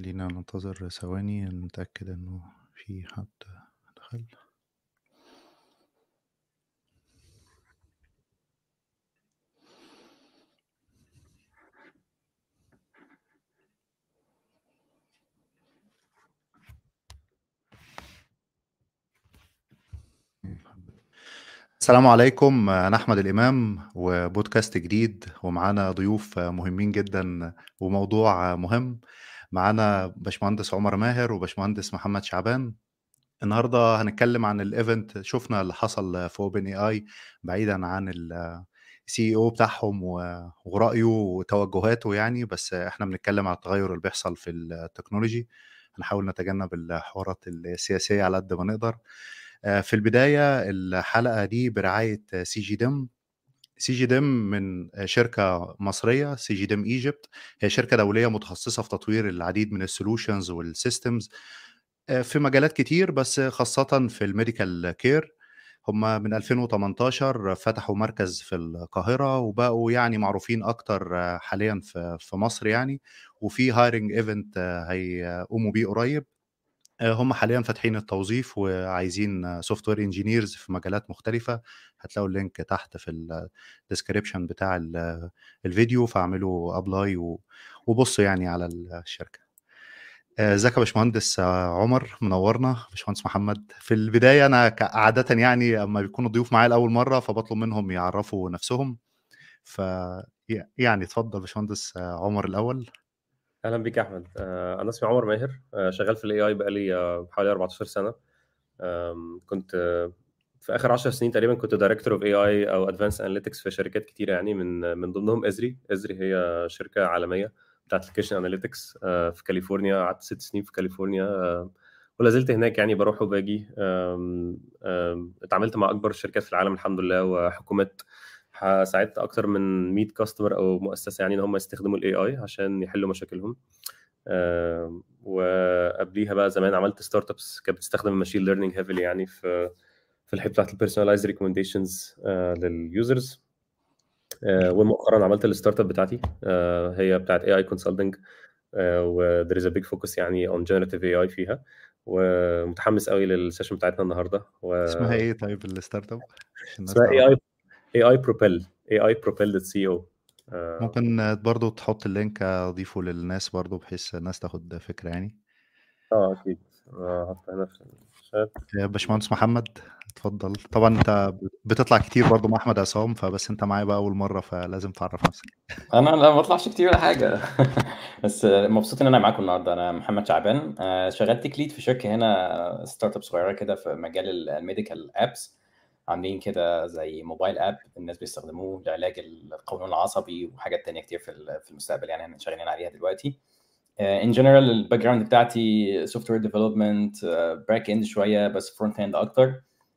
خلينا ننتظر ثواني نتأكد إنه في حد دخل السلام عليكم أنا أحمد الإمام وبودكاست جديد ومعانا ضيوف مهمين جدا وموضوع مهم معانا باشمهندس عمر ماهر وباشمهندس محمد شعبان النهارده هنتكلم عن الايفنت شفنا اللي حصل في اوبن اي اي بعيدا عن السي او بتاعهم و- ورايه وتوجهاته يعني بس احنا بنتكلم على التغير اللي بيحصل في التكنولوجي هنحاول نتجنب الحوارات السياسيه على قد ما نقدر آه، في البدايه الحلقه دي برعايه سي جي ديم سي جي ديم من شركه مصريه سي جي ديم ايجيبت هي شركه دوليه متخصصه في تطوير العديد من السولوشنز والسيستمز في مجالات كتير بس خاصة في الميديكال كير هم من 2018 فتحوا مركز في القاهرة وبقوا يعني معروفين أكتر حاليا في في مصر يعني وفي هايرنج ايفنت هيقوموا بيه قريب هم حاليا فاتحين التوظيف وعايزين سوفت وير انجينيرز في مجالات مختلفة هتلاقوا اللينك تحت في الديسكريبشن بتاع ال- الفيديو فاعملوا ابلاي وبصوا يعني على الشركة آه، ازيك يا باشمهندس آه، عمر منورنا باشمهندس محمد في البدايه انا ك- عاده يعني اما بيكونوا ضيوف معايا لاول مره فبطلب منهم يعرفوا نفسهم ف ي- يعني اتفضل باشمهندس آه، عمر الاول اهلا بيك يا احمد آه، انا اسمي عمر ماهر آه، شغال في الاي اي بقالي آه، حوالي 14 سنه آم، كنت آه، في اخر 10 سنين تقريبا كنت دايركتور اوف اي اي او ادفانس اناليتكس في شركات كتيره يعني من من ضمنهم ازري ازري هي شركه عالميه بتاعت ابلكيشن اناليتكس في كاليفورنيا قعدت ست سنين في كاليفورنيا آه، ولا زلت هناك يعني بروح وباجي آم، آم، اتعاملت مع اكبر الشركات في العالم الحمد لله وحكومات ح- ساعدت اكتر من 100 كاستمر او مؤسسه يعني ان هم يستخدموا الاي اي عشان يحلوا مشاكلهم آم، وقبليها بقى زمان عملت ستارت ابس كانت بتستخدم الماشين ليرنينج هيفلي يعني في في الحته بتاعت البيرسوناليزد ريكومنديشنز لليوزرز ومؤخرا عملت الستارت اب بتاعتي آه، هي بتاعت اي اي كونسلتنج و there is a big focus يعني on generative AI فيها ومتحمس قوي للسيشن بتاعتنا النهارده و... اسمها ايه طيب الستارت اب عشان الناس اسمها تعرف AI AI Propel AI Propel.co آه، ممكن برضو تحط اللينك اضيفه للناس برضو بحيث الناس تاخد فكره يعني اه اكيد آه، هحط هنا في الشات يا باشمهندس محمد اتفضل طبعا انت بتطلع كتير برضو مع احمد عصام فبس انت معايا بقى اول مره فلازم تعرف نفسك انا لا ما بطلعش كتير ولا حاجه بس مبسوط ان انا معاكم النهارده انا محمد شعبان آه، شغال تيك ليد في شركه هنا ستارت اب صغيره كده في مجال الميديكال ابس عاملين كده زي موبايل اب الناس بيستخدموه لعلاج القولون العصبي وحاجات تانية كتير في ال- في المستقبل يعني احنا شغالين عليها دلوقتي ان جنرال الباك جراوند بتاعتي سوفت وير ديفلوبمنت باك اند شويه بس فرونت اند اكتر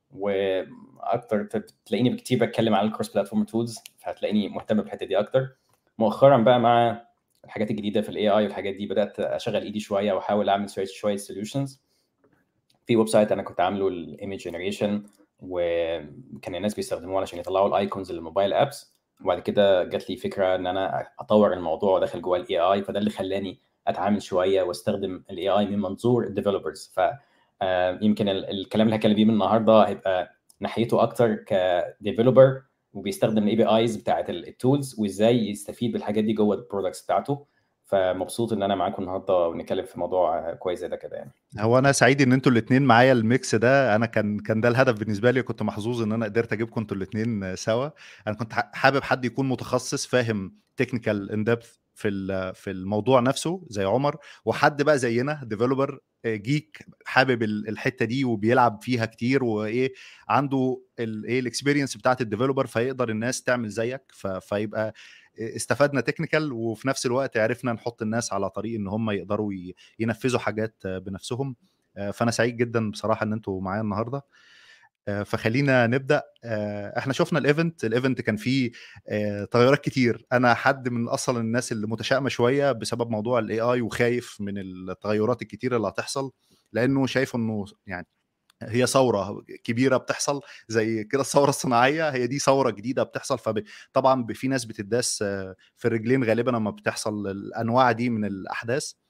واكتر تلاقيني كتير بتكلم على الكروس بلاتفورم تولز فهتلاقيني مهتم بالحته دي اكتر مؤخرا بقى مع الحاجات الجديده في الاي اي والحاجات دي بدات اشغل ايدي شويه واحاول اعمل شويه شويه سوليوشنز في ويب سايت انا كنت عامله الايمج جنريشن وكان الناس بيستخدموه علشان يطلعوا الايكونز للموبايل ابس وبعد كده جات لي فكره ان انا اطور الموضوع وداخل جوه الاي اي فده اللي خلاني اتعامل شويه واستخدم الاي اي من منظور الديفلوبرز ف آه، يمكن ال- الكلام اللي هتكلم بيه من النهارده هيبقى ناحيته اكتر كديفلوبر وبيستخدم الاي بي ايز بتاعت التولز وازاي يستفيد بالحاجات دي جوه البرودكتس بتاعته فمبسوط ان انا معاكم النهارده ونتكلم في موضوع كويس زي ده كده يعني هو انا سعيد ان انتوا الاثنين معايا الميكس ده انا كان كان ده الهدف بالنسبه لي كنت محظوظ ان انا قدرت اجيبكم انتوا الاثنين سوا انا كنت ح- حابب حد يكون متخصص فاهم تكنيكال ان ديبث في ال- في الموضوع نفسه زي عمر وحد بقى زينا ديفلوبر جيك حابب ال- الحته دي وبيلعب فيها كتير وايه عنده الايه الاكسبيرينس بتاعت الديفلوبر فيقدر الناس تعمل زيك ف- فيبقى استفدنا تكنيكال وفي نفس الوقت عرفنا نحط الناس على طريق ان هم يقدروا ي- ينفذوا حاجات بنفسهم آه، فانا سعيد جدا بصراحه ان انتوا معايا النهارده آه، فخلينا نبدا آه، احنا شفنا الايفنت الايفنت كان فيه آه، تغيرات كتير انا حد من اصلا الناس اللي متشائمه شويه بسبب موضوع الاي اي وخايف من التغيرات الكتيره اللي هتحصل لانه شايف انه يعني هي ثوره كبيره بتحصل زي كده الثوره الصناعيه هي دي ثوره جديده بتحصل فطبعا في ناس بتداس آه، في الرجلين غالبا لما بتحصل الانواع دي من الاحداث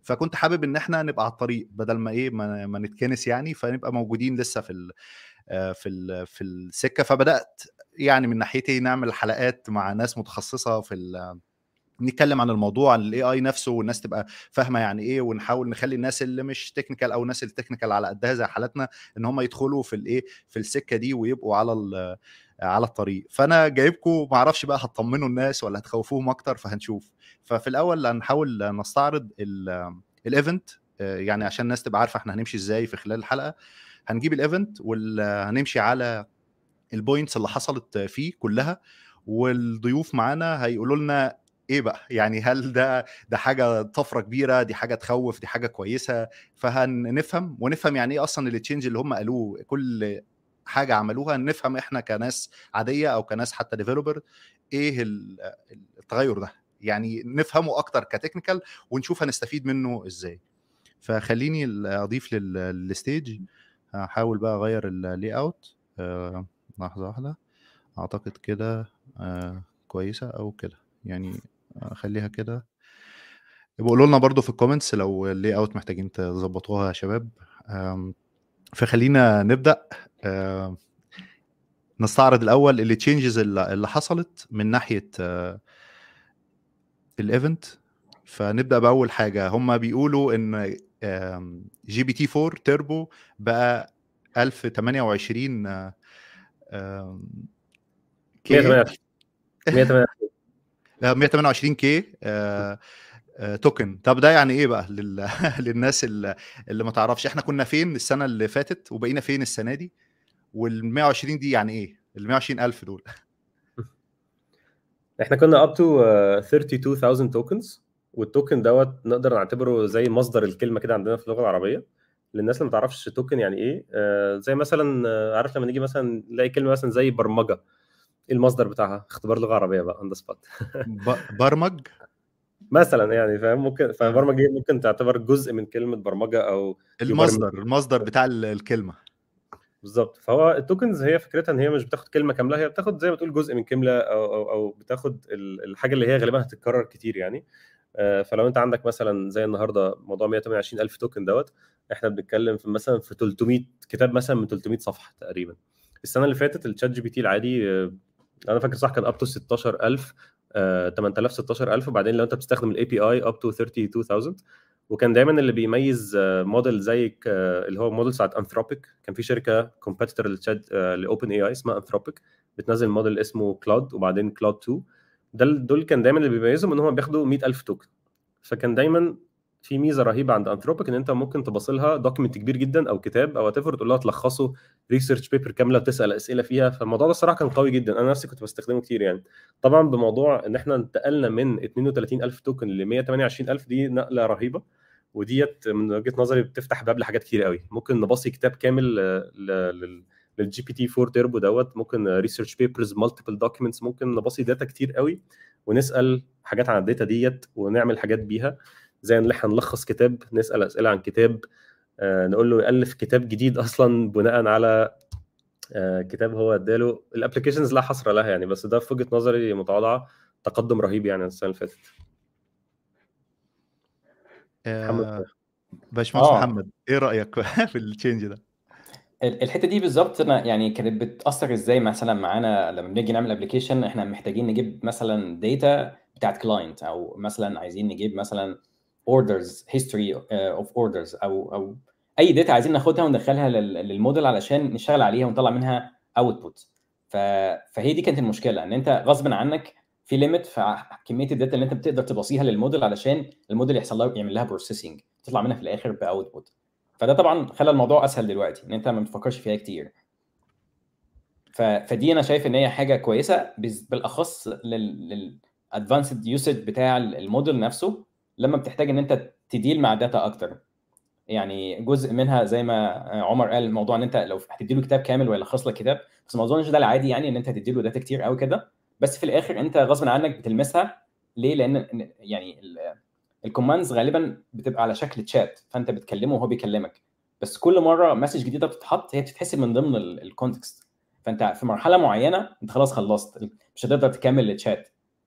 فكنت حابب ان احنا نبقى على الطريق بدل ما ايه ما, ما نتكنس يعني فنبقى موجودين لسه في ال في ال في السكه فبدات يعني من ناحيتي نعمل حلقات مع ناس متخصصه في نتكلم عن الموضوع عن الاي اي نفسه والناس تبقى فاهمه يعني ايه ونحاول نخلي الناس اللي مش تكنيكال او الناس التكنيكال على قدها زي حالتنا ان هم يدخلوا في الايه في السكه دي ويبقوا على على الطريق فانا جايبكم ما اعرفش بقى هتطمنوا الناس ولا هتخوفوهم اكتر فهنشوف ففي الاول هنحاول نستعرض الايفنت يعني عشان الناس تبقى عارفه احنا هنمشي ازاي في خلال الحلقه هنجيب الايفنت وهنمشي على البوينتس اللي حصلت فيه كلها والضيوف معانا هيقولوا لنا ايه بقى يعني هل ده ده حاجه طفره كبيره دي حاجه تخوف دي حاجه كويسه فهنفهم ونفهم يعني ايه اصلا التشينج اللي هم قالوه كل حاجه عملوها نفهم احنا كناس عاديه او كناس حتى ديفلوبر ايه التغير ده يعني نفهمه اكتر كتكنيكال ونشوف هنستفيد منه ازاي فخليني اضيف للستيج هحاول بقى اغير اللي اوت آه لحظه واحده اعتقد كده آه كويسه او كده يعني اخليها كده قولوا لنا برضو في الكومنتس لو اللي اوت محتاجين تظبطوها يا شباب فخلينا نبدا نستعرض الاول اللي تشينجز اللي حصلت من ناحيه الايفنت فنبدا باول حاجه هم بيقولوا ان جي بي تي 4 تيربو بقى 1028 كي 128 128 كي توكن طب ده يعني ايه بقى لل... للناس اللي, اللي ما تعرفش احنا كنا فين السنه اللي فاتت وبقينا فين السنه دي وال 120 دي يعني ايه ال 120000 دول احنا كنا اب تو 32000 توكنز والتوكن دوت نقدر نعتبره زي مصدر الكلمه كده عندنا في اللغه العربيه للناس اللي ما تعرفش توكن يعني ايه آه زي مثلا عارف لما نيجي مثلا نلاقي كلمه مثلا زي برمجه ايه المصدر بتاعها اختبار لغه عربيه بقى اون ذا سبوت برمج مثلا يعني فاهم ممكن فبرمج ممكن تعتبر جزء من كلمه برمجه او المصدر المصدر بتاع الكلمه بالظبط فهو التوكنز هي فكرتها ان هي مش بتاخد كلمه كامله هي بتاخد زي ما تقول جزء من كلمه او او, أو بتاخد الحاجه اللي هي غالبا هتتكرر كتير يعني فلو انت عندك مثلا زي النهارده موضوع 128000 توكن دوت احنا بنتكلم في مثلا في 300 كتاب مثلا من 300 صفحه تقريبا السنه اللي فاتت الشات جي بي تي العادي انا فاكر صح كان اب تو 16000 8000 16000 وبعدين لو انت بتستخدم الاي بي اي اب تو 32000 وكان دايما اللي بيميز موديل زي اللي هو موديل بتاعت انثروبيك كان في شركه كومبيتيتور للشات لاوبن اي اي اسمها انثروبيك بتنزل موديل اسمه كلاود وبعدين كلاود 2 ده دول كان دايما اللي بيميزهم ان هم بياخدوا 100000 توكن فكان دايما في ميزه رهيبه عند انثروبيك ان انت ممكن تباصلها دوكيمنت كبير جدا او كتاب او تفر تقول لها تلخصه ريسيرش بيبر كامله وتسال اسئله فيها فالموضوع ده الصراحه كان قوي جدا انا نفسي كنت بستخدمه كتير يعني طبعا بموضوع ان احنا انتقلنا من 32000 توكن ل 128000 دي نقله رهيبه وديت من وجهه نظري بتفتح باب لحاجات كتير قوي ممكن نباصي كتاب كامل للجي بي تي 4 تيربو دوت ممكن ريسيرش بيبرز مالتيبل دوكيومنتس ممكن نباصي داتا كتير قوي ونسال حاجات عن الداتا ديت ونعمل حاجات بيها زي ان احنا نلخص كتاب نسال اسئله عن كتاب آه نقول له يالف كتاب جديد اصلا بناء على آه كتاب هو اداله الابلكيشنز لا حصر لها يعني بس ده في وجهه نظري متواضعه تقدم رهيب يعني السنه اللي فاتت آه باشمهندس آه. محمد ايه رايك في التشينج ده الحته دي بالظبط انا يعني كانت بتاثر ازاي مثلا معانا لما بنيجي نعمل ابلكيشن احنا محتاجين نجيب مثلا داتا بتاعت كلاينت او مثلا عايزين نجيب مثلا اوردرز هيستوري اوف اوردرز او او اي داتا عايزين ناخدها وندخلها للموديل علشان نشتغل عليها ونطلع منها اوتبوت فهي دي كانت المشكله ان انت غصب عنك في ليميت في كميه الداتا اللي انت بتقدر تبصيها للموديل علشان الموديل يحصل لها يعمل لها بروسيسنج تطلع منها في الاخر باوتبوت فده طبعا خلى الموضوع اسهل دلوقتي ان انت ما بتفكرش فيها كتير فدي انا شايف ان هي حاجه كويسه بالاخص للادفانسد يوسج بتاع الموديل نفسه لما بتحتاج ان انت تديل مع داتا اكتر يعني جزء منها زي ما عمر قال موضوع ان انت لو هتدي له كتاب كامل ويلخص لك كتاب بس ما اظنش ده العادي يعني ان انت تدي له داتا كتير قوي كده بس في الاخر انت غصب عنك بتلمسها ليه لان يعني الكوماندز غالبا بتبقى على شكل تشات فانت بتكلمه وهو بيكلمك بس كل مره مسج جديده بتتحط هي بتتحسب من ضمن الكونتكست فانت في مرحله معينه انت خلاص خلصت مش هتقدر تكمل التشات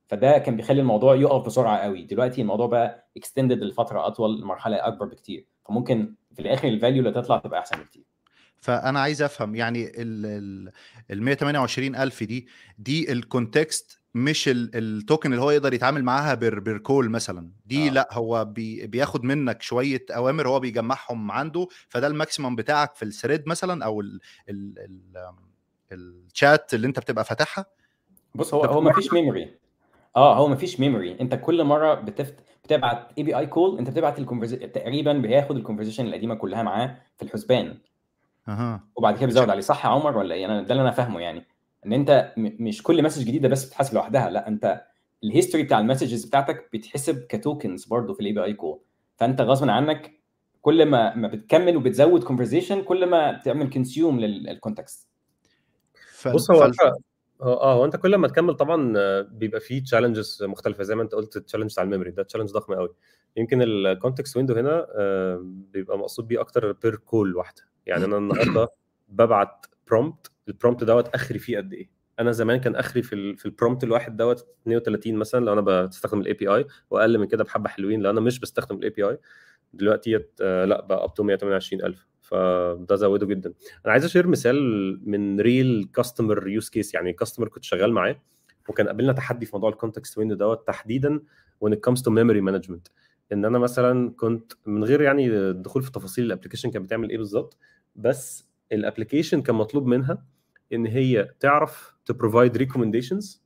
فده كان بيخلي الموضوع يقف بسرعه قوي دلوقتي الموضوع بقى اكستندد لفتره اطول لمرحله اكبر بكتير فممكن في الاخر الفاليو اللي تطلع تبقى احسن بكتير فانا عايز افهم يعني ال ال ال 128 الف دي دي الكونتكست مش ال- التوكن اللي هو يقدر يتعامل معاها بير بير كول مثلا دي آه. لا هو بي بياخد منك شويه اوامر هو بيجمعهم عنده فده الماكسيمم بتاعك في الثريد مثلا او ال ال ال الشات اللي انت بتبقى فاتحها بص هو طب هو ما فيش ميموري اه هو ما فيش ميموري انت كل مره بتفت... بتبعت اي بي اي كول انت بتبعت الكونفرزيشن تقريبا بياخد الكونفرزيشن القديمه كلها معاه في الحسبان اها وبعد كده بيزود عليه صح يا عمر ولا ايه انا ده اللي انا فاهمه يعني ان انت م... مش كل مسج جديده بس بتتحسب لوحدها لا انت الهيستوري بتاع المسجز بتاعتك بيتحسب كتوكنز برضه في الاي بي اي كول فانت غصب عنك كل ما ما بتكمل وبتزود كونفرزيشن كل ما بتعمل كونسيوم للكونتكست فال- بص هو فال- انت هو اه هو انت كل ما تكمل طبعا آه، بيبقى فيه تشالنجز مختلفه زي ما انت قلت التشالنج بتاع الميموري ده تشالنج ضخم قوي يمكن الكونتكست ويندو هنا آه، بيبقى مقصود بيه اكتر بير كول واحده يعني انا النهارده ببعت برومبت البرومبت دوت اخري فيه قد ايه انا زمان كان اخري في ال في البرومبت الواحد دوت 32 مثلا لو انا بستخدم الاي بي اي واقل من كده بحبه حلوين لو انا مش بستخدم الاي بي اي دلوقتي آه، لا بقى اب تو 128000 فده زوده جدا انا عايز اشير مثال من ريل كاستمر يوز كيس يعني كاستمر كنت شغال معاه وكان قابلنا تحدي في موضوع الكونتكست ويندو دوت تحديدا when it comes to memory management ان انا مثلا كنت من غير يعني الدخول في تفاصيل الابلكيشن كانت بتعمل ايه بالظبط بس الابلكيشن كان مطلوب منها ان هي تعرف تبروفايد ريكومنديشنز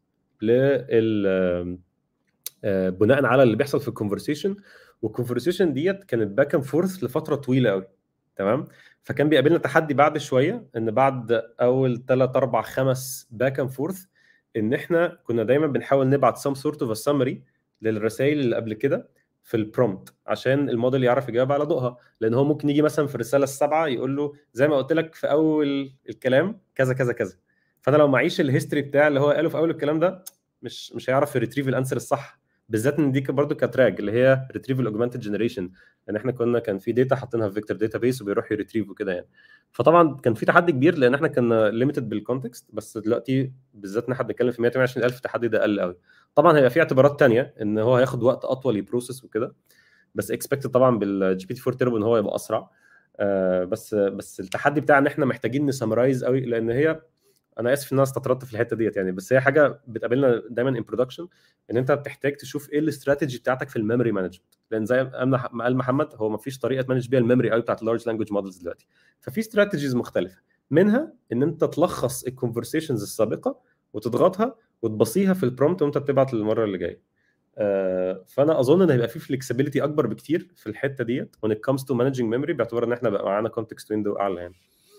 لل آه، بناء على اللي بيحصل في الكونفرسيشن والكونفرسيشن ديت كانت باك اند فورث لفتره طويله قوي تمام فكان بيقابلنا تحدي بعد شويه ان بعد اول 3 4 5 باك اند فورث ان احنا كنا دايما بنحاول نبعت سم سورت اوف سمري للرسائل اللي قبل كده في البرومبت عشان الموديل يعرف يجاوب على ضوءها لان هو ممكن يجي مثلا في الرساله السابعه يقول له زي ما قلت لك في اول الكلام كذا كذا كذا فانا لو معيش الهيستوري بتاع اللي هو قاله في اول الكلام ده مش مش هيعرف يريتريف الانسر الصح بالذات ان دي برضه كتراج اللي هي ريتريفل اوجمانتد جنريشن ان احنا كنا كان في داتا حاطينها في فيكتور داتا بيس وبيروح يريتريف وكده يعني فطبعا كان في تحدي كبير لان احنا كنا ليميتد بالكونتكست بس دلوقتي بالذات ان احنا بنتكلم في 122000 التحدي ده قل قوي طبعا هيبقى في اعتبارات تانية ان هو هياخد وقت اطول يبروسس وكده بس اكسبكتد طبعا بالجي بي تي 4 تيربو ان هو يبقى اسرع آه بس بس التحدي بتاع ان احنا محتاجين نسمرايز قوي لان هي انا اسف ان انا استطردت في الحته ديت يعني بس هي حاجه بتقابلنا دايما ان برودكشن ان انت بتحتاج تشوف ايه الاستراتيجي بتاعتك في الميموري مانجمنت لان زي ما قال محمد هو ما فيش طريقه تمانج بيها الميموري قوي بتاعت اللارج لانجوج مودلز دلوقتي ففي استراتيجيز مختلفه منها ان انت تلخص الكونفرسيشنز السابقه وتضغطها وتبصيها في البرومبت وانت بتبعت للمره اللي جايه آه، فانا اظن ان هيبقى في فلكسبيليتي اكبر بكتير في الحته ديت when it comes to managing memory باعتبار ان احنا بقى معانا كونتكست ويندو اعلى يعني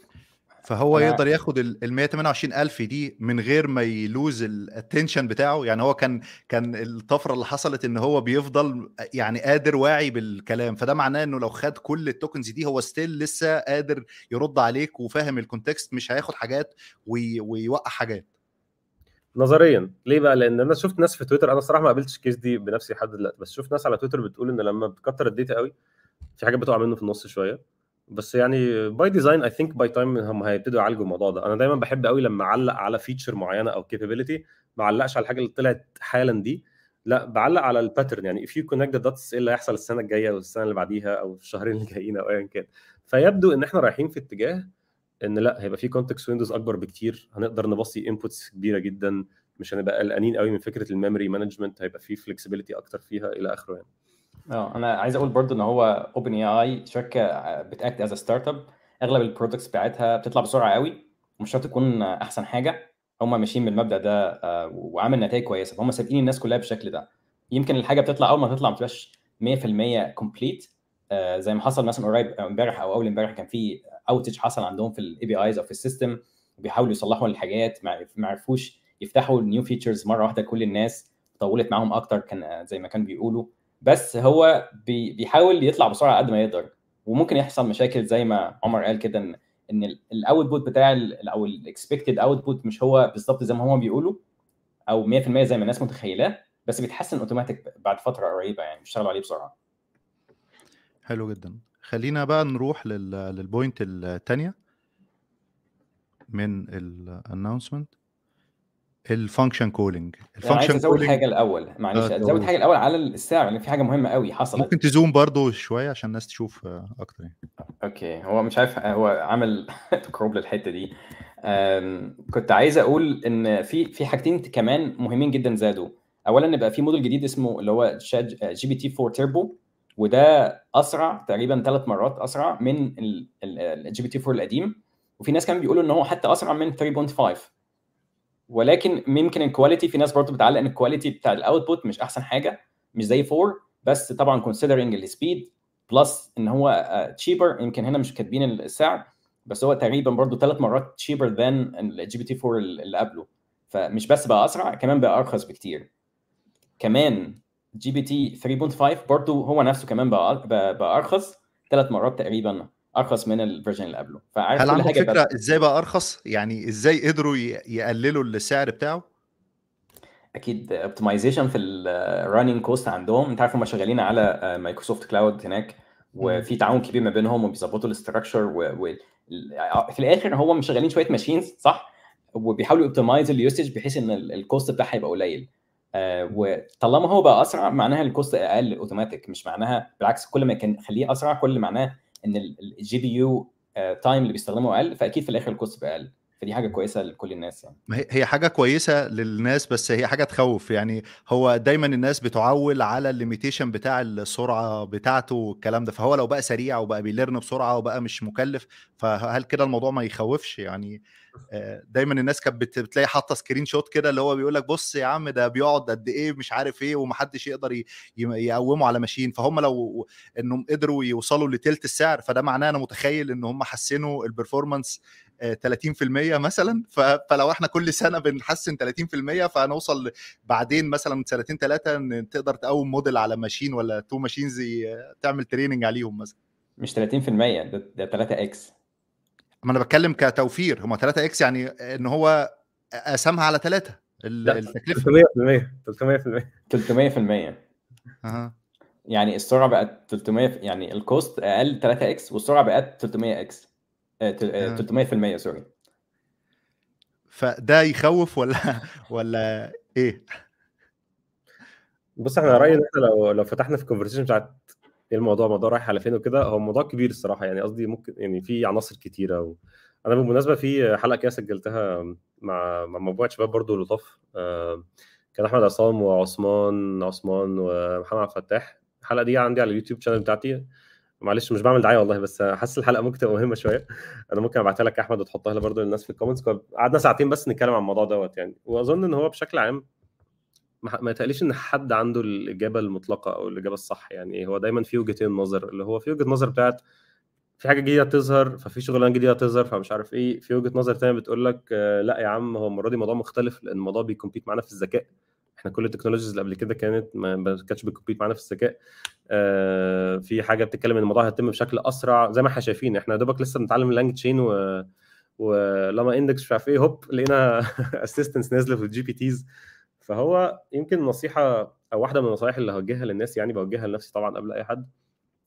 فهو أنا- يقدر ياخد ال 128 الف دي من غير ما يلوز الاتنشن بتاعه يعني هو كان كان الطفره اللي حصلت ان هو بيفضل يعني قادر واعي بالكلام فده معناه انه لو خد كل التوكنز دي هو ستيل لسه قادر يرد عليك وفاهم الكونتكست مش هياخد حاجات وي ويوقع حاجات نظريا ليه بقى لان انا شفت ناس في تويتر انا الصراحه ما قابلتش الكيس دي بنفسي لحد دلوقتي بس شفت ناس على تويتر بتقول ان لما بتكتر الداتا قوي في حاجات بتقع منه في النص شويه بس يعني باي ديزاين اي ثينك باي تايم هم هيبتدوا يعالجوا الموضوع ده انا دايما بحب قوي لما اعلق على فيتشر معينه او كابابيلتي ما اعلقش على الحاجه اللي طلعت حالا دي لا بعلق على الباترن يعني if you connect the dots ايه اللي هيحصل السنه الجايه او السنه اللي بعديها او الشهرين اللي جايين او ايا كان فيبدو ان احنا رايحين في اتجاه ان لا هيبقى في كونتكست ويندوز اكبر بكتير هنقدر نبصي انبوتس كبيره جدا مش هنبقى قلقانين قوي من فكره الميموري مانجمنت هيبقى في فلكسبيليتي اكتر فيها الى اخره يعني اه انا عايز اقول برضو ان هو اوبن اي اي شركه بتاكت از ستارت اب اغلب البرودكتس بتاعتها بتطلع بسرعه قوي ومش شرط تكون احسن حاجه هم ماشيين بالمبدا ده آه، وعامل نتائج كويسه فهم سابقين الناس كلها بالشكل ده يمكن الحاجه بتطلع اول ما تطلع ما تبقاش 100% كومبليت زي ما حصل مثلا قريب أو امبارح او اول امبارح كان في اوتج حصل عندهم في الاي بي ايز او في السيستم بيحاولوا يصلحوا الحاجات ما ما عرفوش يفتحوا نيو فيتشرز مره واحده لكل الناس طولت معاهم اكتر كان زي ما كانوا بيقولوا بس هو بي بيحاول يطلع بسرعه قد ما يقدر وممكن يحصل مشاكل زي ما عمر قال كده ان ان الاوتبوت بتاع ال- او الاكسبكتد اوتبوت مش هو بالظبط زي ما هم بيقولوا او 100% زي ما الناس متخيلاه بس بيتحسن اوتوماتيك بعد فتره قريبه يعني بيشتغلوا عليه بسرعه حلو جدا خلينا بقى نروح لل للبوينت الثانيه من الانونسمنت الفانكشن كولينج انا عايز ازود حاجه الاول معلش آه، ازود طب- حاجه الاول على السعر لان في حاجه مهمه قوي حصلت ممكن تزوم برضو شويه عشان الناس تشوف آه، اكتر يعني. اوكي هو مش عارف هو عمل تكروب للحته دي أم، كنت عايز اقول ان في في حاجتين كمان مهمين جدا زادوا اولا بقى في موديل جديد اسمه اللي هو شات جي بي تي 4 تيربو وده اسرع تقريبا ثلاث مرات اسرع من الجي بي تي 4 القديم وفي ناس كمان بيقولوا ان هو حتى اسرع من 3.5 ولكن ممكن الكواليتي في ناس برضه بتعلق ان الكواليتي بتاع الاوتبوت مش احسن حاجه مش زي 4 بس طبعا كونسيدرنج السبيد بلس ان هو تشيبر يمكن هنا مش كاتبين السعر بس هو تقريبا برضه ثلاث مرات تشيبر ذان الجي بي تي 4 اللي قبله فمش بس بقى اسرع كمان بقى ارخص بكتير كمان جي بي تي 3.5 برضه هو نفسه كمان بقى بقى, بقى ارخص ثلاث مرات تقريبا ارخص من الفيرجن اللي قبله فعارف هل كل عندك حاجه فكره بقى ازاي بقى ارخص يعني ازاي قدروا ي- يقللوا السعر بتاعه اكيد اوبتمايزيشن في الرننج كوست عندهم انت عارف هم شغالين على مايكروسوفت كلاود هناك وفي تعاون كبير ما بينهم وبيظبطوا الاستراكشر و... و... في الاخر هم مش شغالين شويه ماشينز صح وبيحاولوا اوبتمايز اليوسج بحيث ان ال- الكوست بتاعها يبقى قليل آه، وطالما هو بقى اسرع معناها الكوست اقل اوتوماتيك مش معناها بالعكس كل ما كان خليه اسرع كل معناه ان الجي بي يو تايم اللي بيستخدمه اقل فاكيد في الاخر الكوست بقى اقل فدي حاجه كويسه لكل الناس يعني ما هي هي حاجه كويسه للناس بس هي حاجه تخوف يعني هو دايما الناس بتعول على الليميتيشن بتاع السرعه بتاعته والكلام ده فهو لو بقى سريع وبقى بيلرن بسرعه وبقى مش مكلف فهل كده الموضوع ما يخوفش يعني آه، دايما الناس كانت بت- بتلاقي حاطه سكرين شوت كده اللي هو بيقول لك بص يا عم ده بيقعد قد ايه مش عارف ايه ومحدش يقدر ي- ي- يقومه على ماشين فهم لو انهم قدروا يوصلوا لتلت السعر فده معناه انا متخيل ان هم حسنوا البرفورمانس آه، 30% مثلا ف- فلو احنا كل سنه بنحسن 30% فهنوصل بعدين مثلا سنتين ثلاثه ان تقدر تقوم موديل على ماشين ولا تو ماشينز تعمل تريننج عليهم مثلا مش 30% ده ده 3 اكس ما انا بتكلم كتوفير هم 3 اكس يعني ان هو قسمها على ثلاثه لا التكلفه 300% 300% 300% أها. يعني السرعه بقت 300 يعني الكوست اقل 3 اكس والسرعه بقت 300 اكس آه. 300% سوري فده يخوف ولا ولا ايه بص احنا رايي ان احنا لو لو فتحنا في الكونفرسيشن بتاعت ايه الموضوع الموضوع رايح على فين وكده هو موضوع كبير الصراحه يعني قصدي ممكن يعني في عناصر كتيره و... انا بالمناسبه في حلقه كده سجلتها مع مع مجموعه شباب برضو لطاف آه، كان احمد عصام وعثمان عثمان ومحمد عبد الفتاح الحلقه دي عندي على اليوتيوب شانل بتاعتي معلش مش بعمل دعايه والله بس حاسس الحلقه ممكن تبقى مهمه شويه انا ممكن ابعتها لك يا احمد وتحطها لي برضو للناس في الكومنتس قعدنا ساعتين بس نتكلم عن الموضوع دوت يعني واظن ان هو بشكل عام ما ما يتقاليش ان حد عنده الاجابه المطلقه او الاجابه الصح يعني هو دايما في وجهتين نظر اللي هو في وجهه نظر بتاعت في حاجه جديده تظهر ففي شغلانه جديده تظهر فمش عارف ايه في وجهه نظر تانية بتقول لك آه، لا يا عم هو المره دي موضوع مختلف لان الموضوع بيكمبيت معانا في الذكاء احنا كل التكنولوجيز اللي قبل كده كانت ما ما كانتش بتكمبيت معانا في الذكاء آه، في حاجه بتتكلم ان الموضوع هيتم بشكل اسرع زي ما احنا شايفين احنا يا دوبك لسه بنتعلم اللانج تشين و ولما اندكس مش عارف ايه هوب لقينا اسيستنتس نازله في الجي بي تيز فهو يمكن نصيحه او واحده من النصائح اللي هوجهها للناس يعني بوجهها لنفسي طبعا قبل اي حد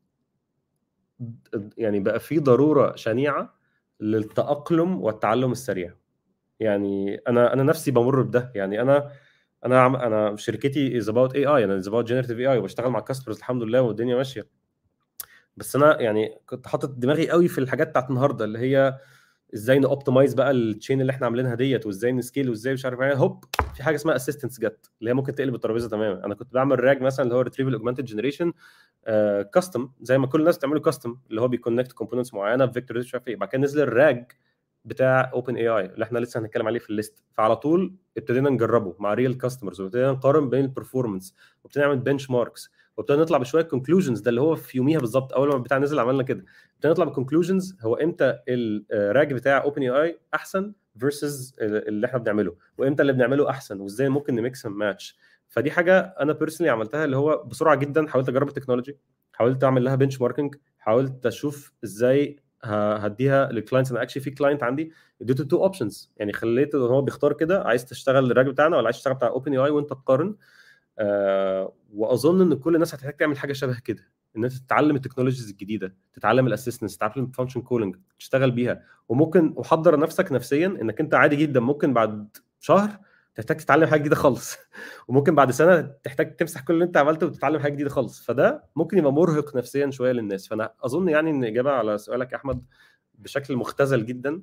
يعني بقى في ضروره شنيعه للتاقلم والتعلم السريع يعني انا انا نفسي بمر بده يعني انا انا عم انا شركتي از اباوت اي اي انا از اباوت جنريتيف اي اي وبشتغل مع كاستمرز الحمد لله والدنيا ماشيه بس انا يعني كنت حاطط دماغي قوي في الحاجات بتاعت النهارده اللي هي ازاي نوبتمايز بقى التشين اللي احنا عاملينها ديت وازاي نسكيل وازاي مش عارف ايه هوب في حاجه اسمها اسيستنس جت اللي هي ممكن تقلب الترابيزه تماما انا كنت بعمل راج مثلا اللي هو ريتريفل اوجمانتد جنريشن كاستم زي ما كل الناس بتعمله كاستم اللي هو بيكونكت كومبوننتس معينه بفيكتور مش عارف ايه بعد كده نزل الراج بتاع اوبن اي اي اللي احنا لسه هنتكلم عليه في الليست فعلى طول ابتدينا نجربه مع ريل كاستمرز وابتدينا نقارن بين البرفورمانس وابتدينا نعمل بنش ماركس وابتدينا نطلع بشويه كونكلوجنز ده اللي هو في يوميها بالظبط اول ما البتاع نزل عملنا كده ابتدينا نطلع بكونكلوجنز هو امتى الراج بتاع اوبن اي اي احسن فيرسز اللي احنا بنعمله وامتى اللي بنعمله احسن وازاي ممكن نميكس اند ماتش فدي حاجه انا بيرسونلي عملتها اللي هو بسرعه جدا حاولت اجرب التكنولوجي حاولت اعمل لها بنش ماركينج حاولت اشوف ازاي ه- هديها للكلاينتس انا اكشلي في كلاينت عندي اديته تو اوبشنز يعني خليته هو بيختار كده عايز تشتغل الراج بتاعنا ولا عايز تشتغل بتاع اوبن اي اي وانت تقارن آه واظن ان كل الناس هتحتاج تعمل حاجه شبه كده ان انت تتعلم التكنولوجيز الجديده تتعلم الاسيستنس تتعلم الفانكشن كولينج تشتغل بيها وممكن وحضر نفسك نفسيا انك انت عادي جدا ممكن بعد شهر تحتاج تتعلم حاجه جديده خالص وممكن بعد سنه تحتاج تمسح كل اللي انت عملته وتتعلم حاجه جديده خالص فده ممكن يبقى مرهق نفسيا شويه للناس فانا اظن يعني ان الاجابه على سؤالك يا احمد بشكل مختزل جدا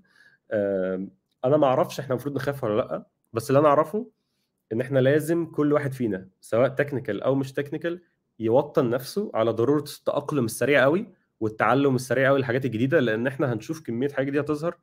انا ما اعرفش احنا المفروض نخاف ولا لا بس اللي انا اعرفه ان احنا لازم كل واحد فينا سواء تكنيكال او مش تكنيكال يوطن نفسه على ضروره التاقلم السريع قوي والتعلم السريع قوي للحاجات الجديده لان احنا هنشوف كميه حاجات جديده تظهر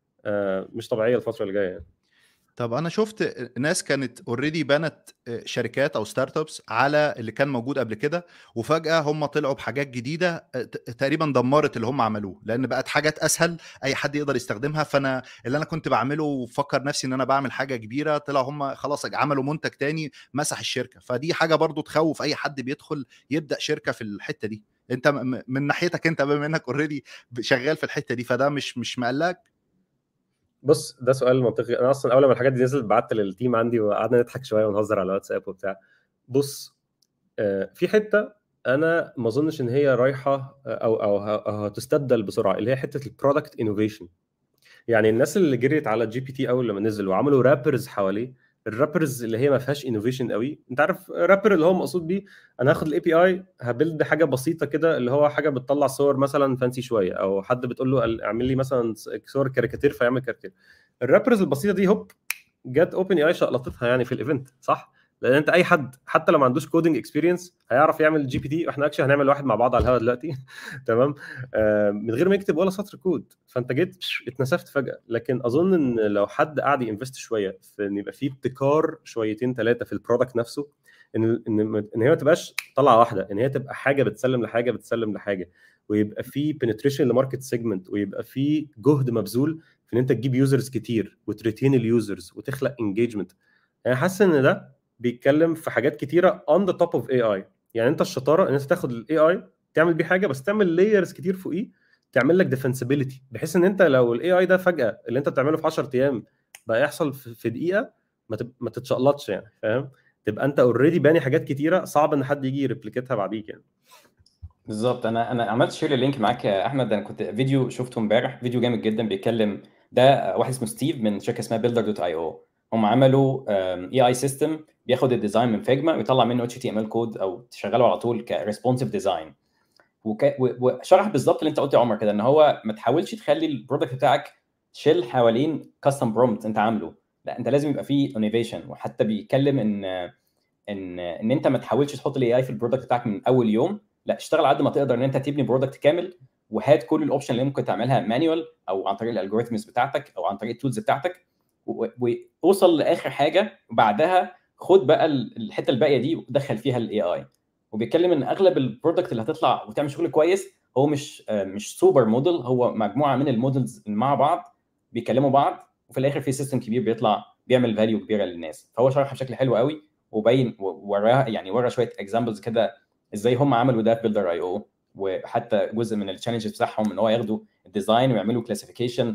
مش طبيعيه الفتره اللي جايه يعني. طب انا شفت ناس كانت اوريدي بنت شركات او ستارت ابس على اللي كان موجود قبل كده وفجاه هم طلعوا بحاجات جديده تقريبا دمرت اللي هم عملوه لان بقت حاجات اسهل اي حد يقدر يستخدمها فانا اللي انا كنت بعمله وفكر نفسي ان انا بعمل حاجه كبيره طلع هم خلاص عملوا منتج تاني مسح الشركه فدي حاجه برضو تخوف اي حد بيدخل يبدا شركه في الحته دي انت من ناحيتك انت بما انك اوريدي شغال في الحته دي فده مش مش مقلقك بص ده سؤال منطقي انا اصلا اول ما الحاجات دي نزلت بعت للتيم عندي وقعدنا نضحك شويه ونهزر على واتساب وبتاع بص في حته انا ما اظنش ان هي رايحه او او هتستبدل بسرعه اللي هي حته البرودكت انوفيشن يعني الناس اللي جريت على جي بي تي اول لما نزل وعملوا رابرز حواليه الرابرز اللي هي ما فيهاش انوفيشن قوي انت عارف رابر اللي هو مقصود بيه انا هاخد الاي بي اي هبلد حاجه بسيطه كده اللي هو حاجه بتطلع صور مثلا فانسي شويه او حد بتقول له اعمل لي مثلا صور كاريكاتير فيعمل كاريكاتير الرابرز البسيطه دي هوب جت اوبن اي اي شقلطتها يعني في الايفنت صح لان انت اي حد حتى لو ما عندوش كودنج اكسبيرينس هيعرف يعمل جي بي تي واحنا اكشن هنعمل واحد مع بعض على الهواء دلوقتي تمام آه من غير ما يكتب ولا سطر كود فانت جيت اتنسفت فجاه لكن اظن ان لو حد قعد ينفست شويه في ان يبقى فيه ابتكار شويتين ثلاثه في البرودكت نفسه ان ان ان هي ما تبقاش طلعه واحده ان هي تبقى حاجه بتسلم لحاجه بتسلم لحاجه ويبقى في بنتريشن لماركت سيجمنت ويبقى في جهد مبذول في ان انت تجيب يوزرز كتير وتريتين اليوزرز وتخلق انجيجمنت يعني حاسس ان ده بيتكلم في حاجات كتيره اون ذا توب اوف اي اي يعني انت الشطاره ان انت تاخد الاي اي تعمل بيه حاجه بس تعمل لايرز كتير فوقيه تعمل لك ديفنسبيلتي بحيث ان انت لو الاي اي ده فجاه اللي انت بتعمله في 10 ايام بقى يحصل في دقيقه ما ما تتشقلطش يعني فاهم تبقى انت اوريدي باني حاجات كتيره صعب ان حد يجي يريبليكيتها بعديك يعني بالظبط انا انا عملت شير اللينك معاك يا احمد انا كنت فيديو شفته امبارح فيديو جامد جدا بيتكلم ده واحد اسمه ستيف من شركه اسمها بيلدر دوت اي او هم عملوا اي اي سيستم بياخد الديزاين من فيجما ويطلع منه اتش تي ام ال كود او تشغله على طول كريسبونسيف ديزاين وشرح بالظبط اللي انت قلته يا عمر كده ان هو ما تحاولش تخلي البرودكت بتاعك شيل حوالين كاستم برومبت انت عامله لا انت لازم يبقى فيه انوفيشن وحتى بيتكلم ان ان ان انت ما تحاولش تحط الاي اي في البرودكت بتاعك من اول يوم لا اشتغل على قد ما تقدر ان انت تبني برودكت كامل وهات كل الاوبشن اللي ممكن تعملها مانيوال او عن طريق الالجوريثمز بتاعتك او عن طريق التولز بتاعتك واوصل لاخر حاجه وبعدها خد بقى الحته الباقيه دي ودخل فيها الاي اي وبيتكلم ان اغلب البرودكت اللي هتطلع وتعمل شغل كويس هو مش مش سوبر موديل هو مجموعه من المودلز مع بعض بيكلموا بعض وفي الاخر في سيستم كبير بيطلع بيعمل فاليو كبيره للناس فهو شرحها بشكل حلو قوي وبين وراها يعني ورا شويه اكزامبلز كده ازاي هم عملوا ده في بيلدر اي او وحتى جزء من التشالنجز بتاعهم ان هو ياخدوا الديزاين ويعملوا كلاسيفيكيشن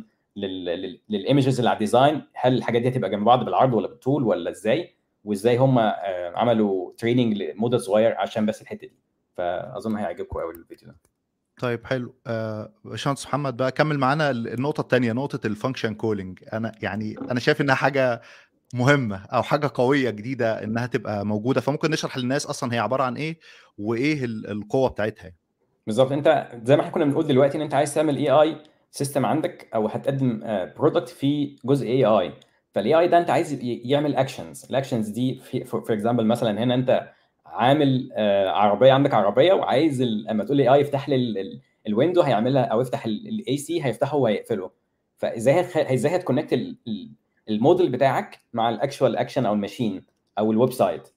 للايمجز اللي على الديزاين هل الحاجات دي هتبقى جنب بعض بالعرض ولا بالطول ولا ازاي وازاي هم عملوا تريننج لموديل صغير عشان بس الحته دي فاظن هيعجبكم قوي الفيديو ده طيب حلو باشمهندس محمد بقى كمل معانا النقطه الثانيه نقطه الفانكشن كولينج انا يعني انا شايف انها حاجه مهمه او حاجه قويه جديده انها تبقى موجوده فممكن نشرح للناس اصلا هي عباره عن ايه وايه القوه بتاعتها بالظبط انت زي ما احنا كنا بنقول دلوقتي ان انت عايز تعمل اي اي سيستم عندك او هتقدم برودكت في جزء اي اي فالاي اي ده انت عايز يعمل اكشنز الاكشنز دي في فور اكزامبل مثلا هنا انت عامل عربيه عندك عربيه وعايز لما تقول اي اي يفتح لي الويندو هيعملها او يفتح الاي سي هيفتحه وهيقفله فازاي ازاي هتكونكت الموديل بتاعك مع الاكشوال اكشن او الماشين او الويب سايت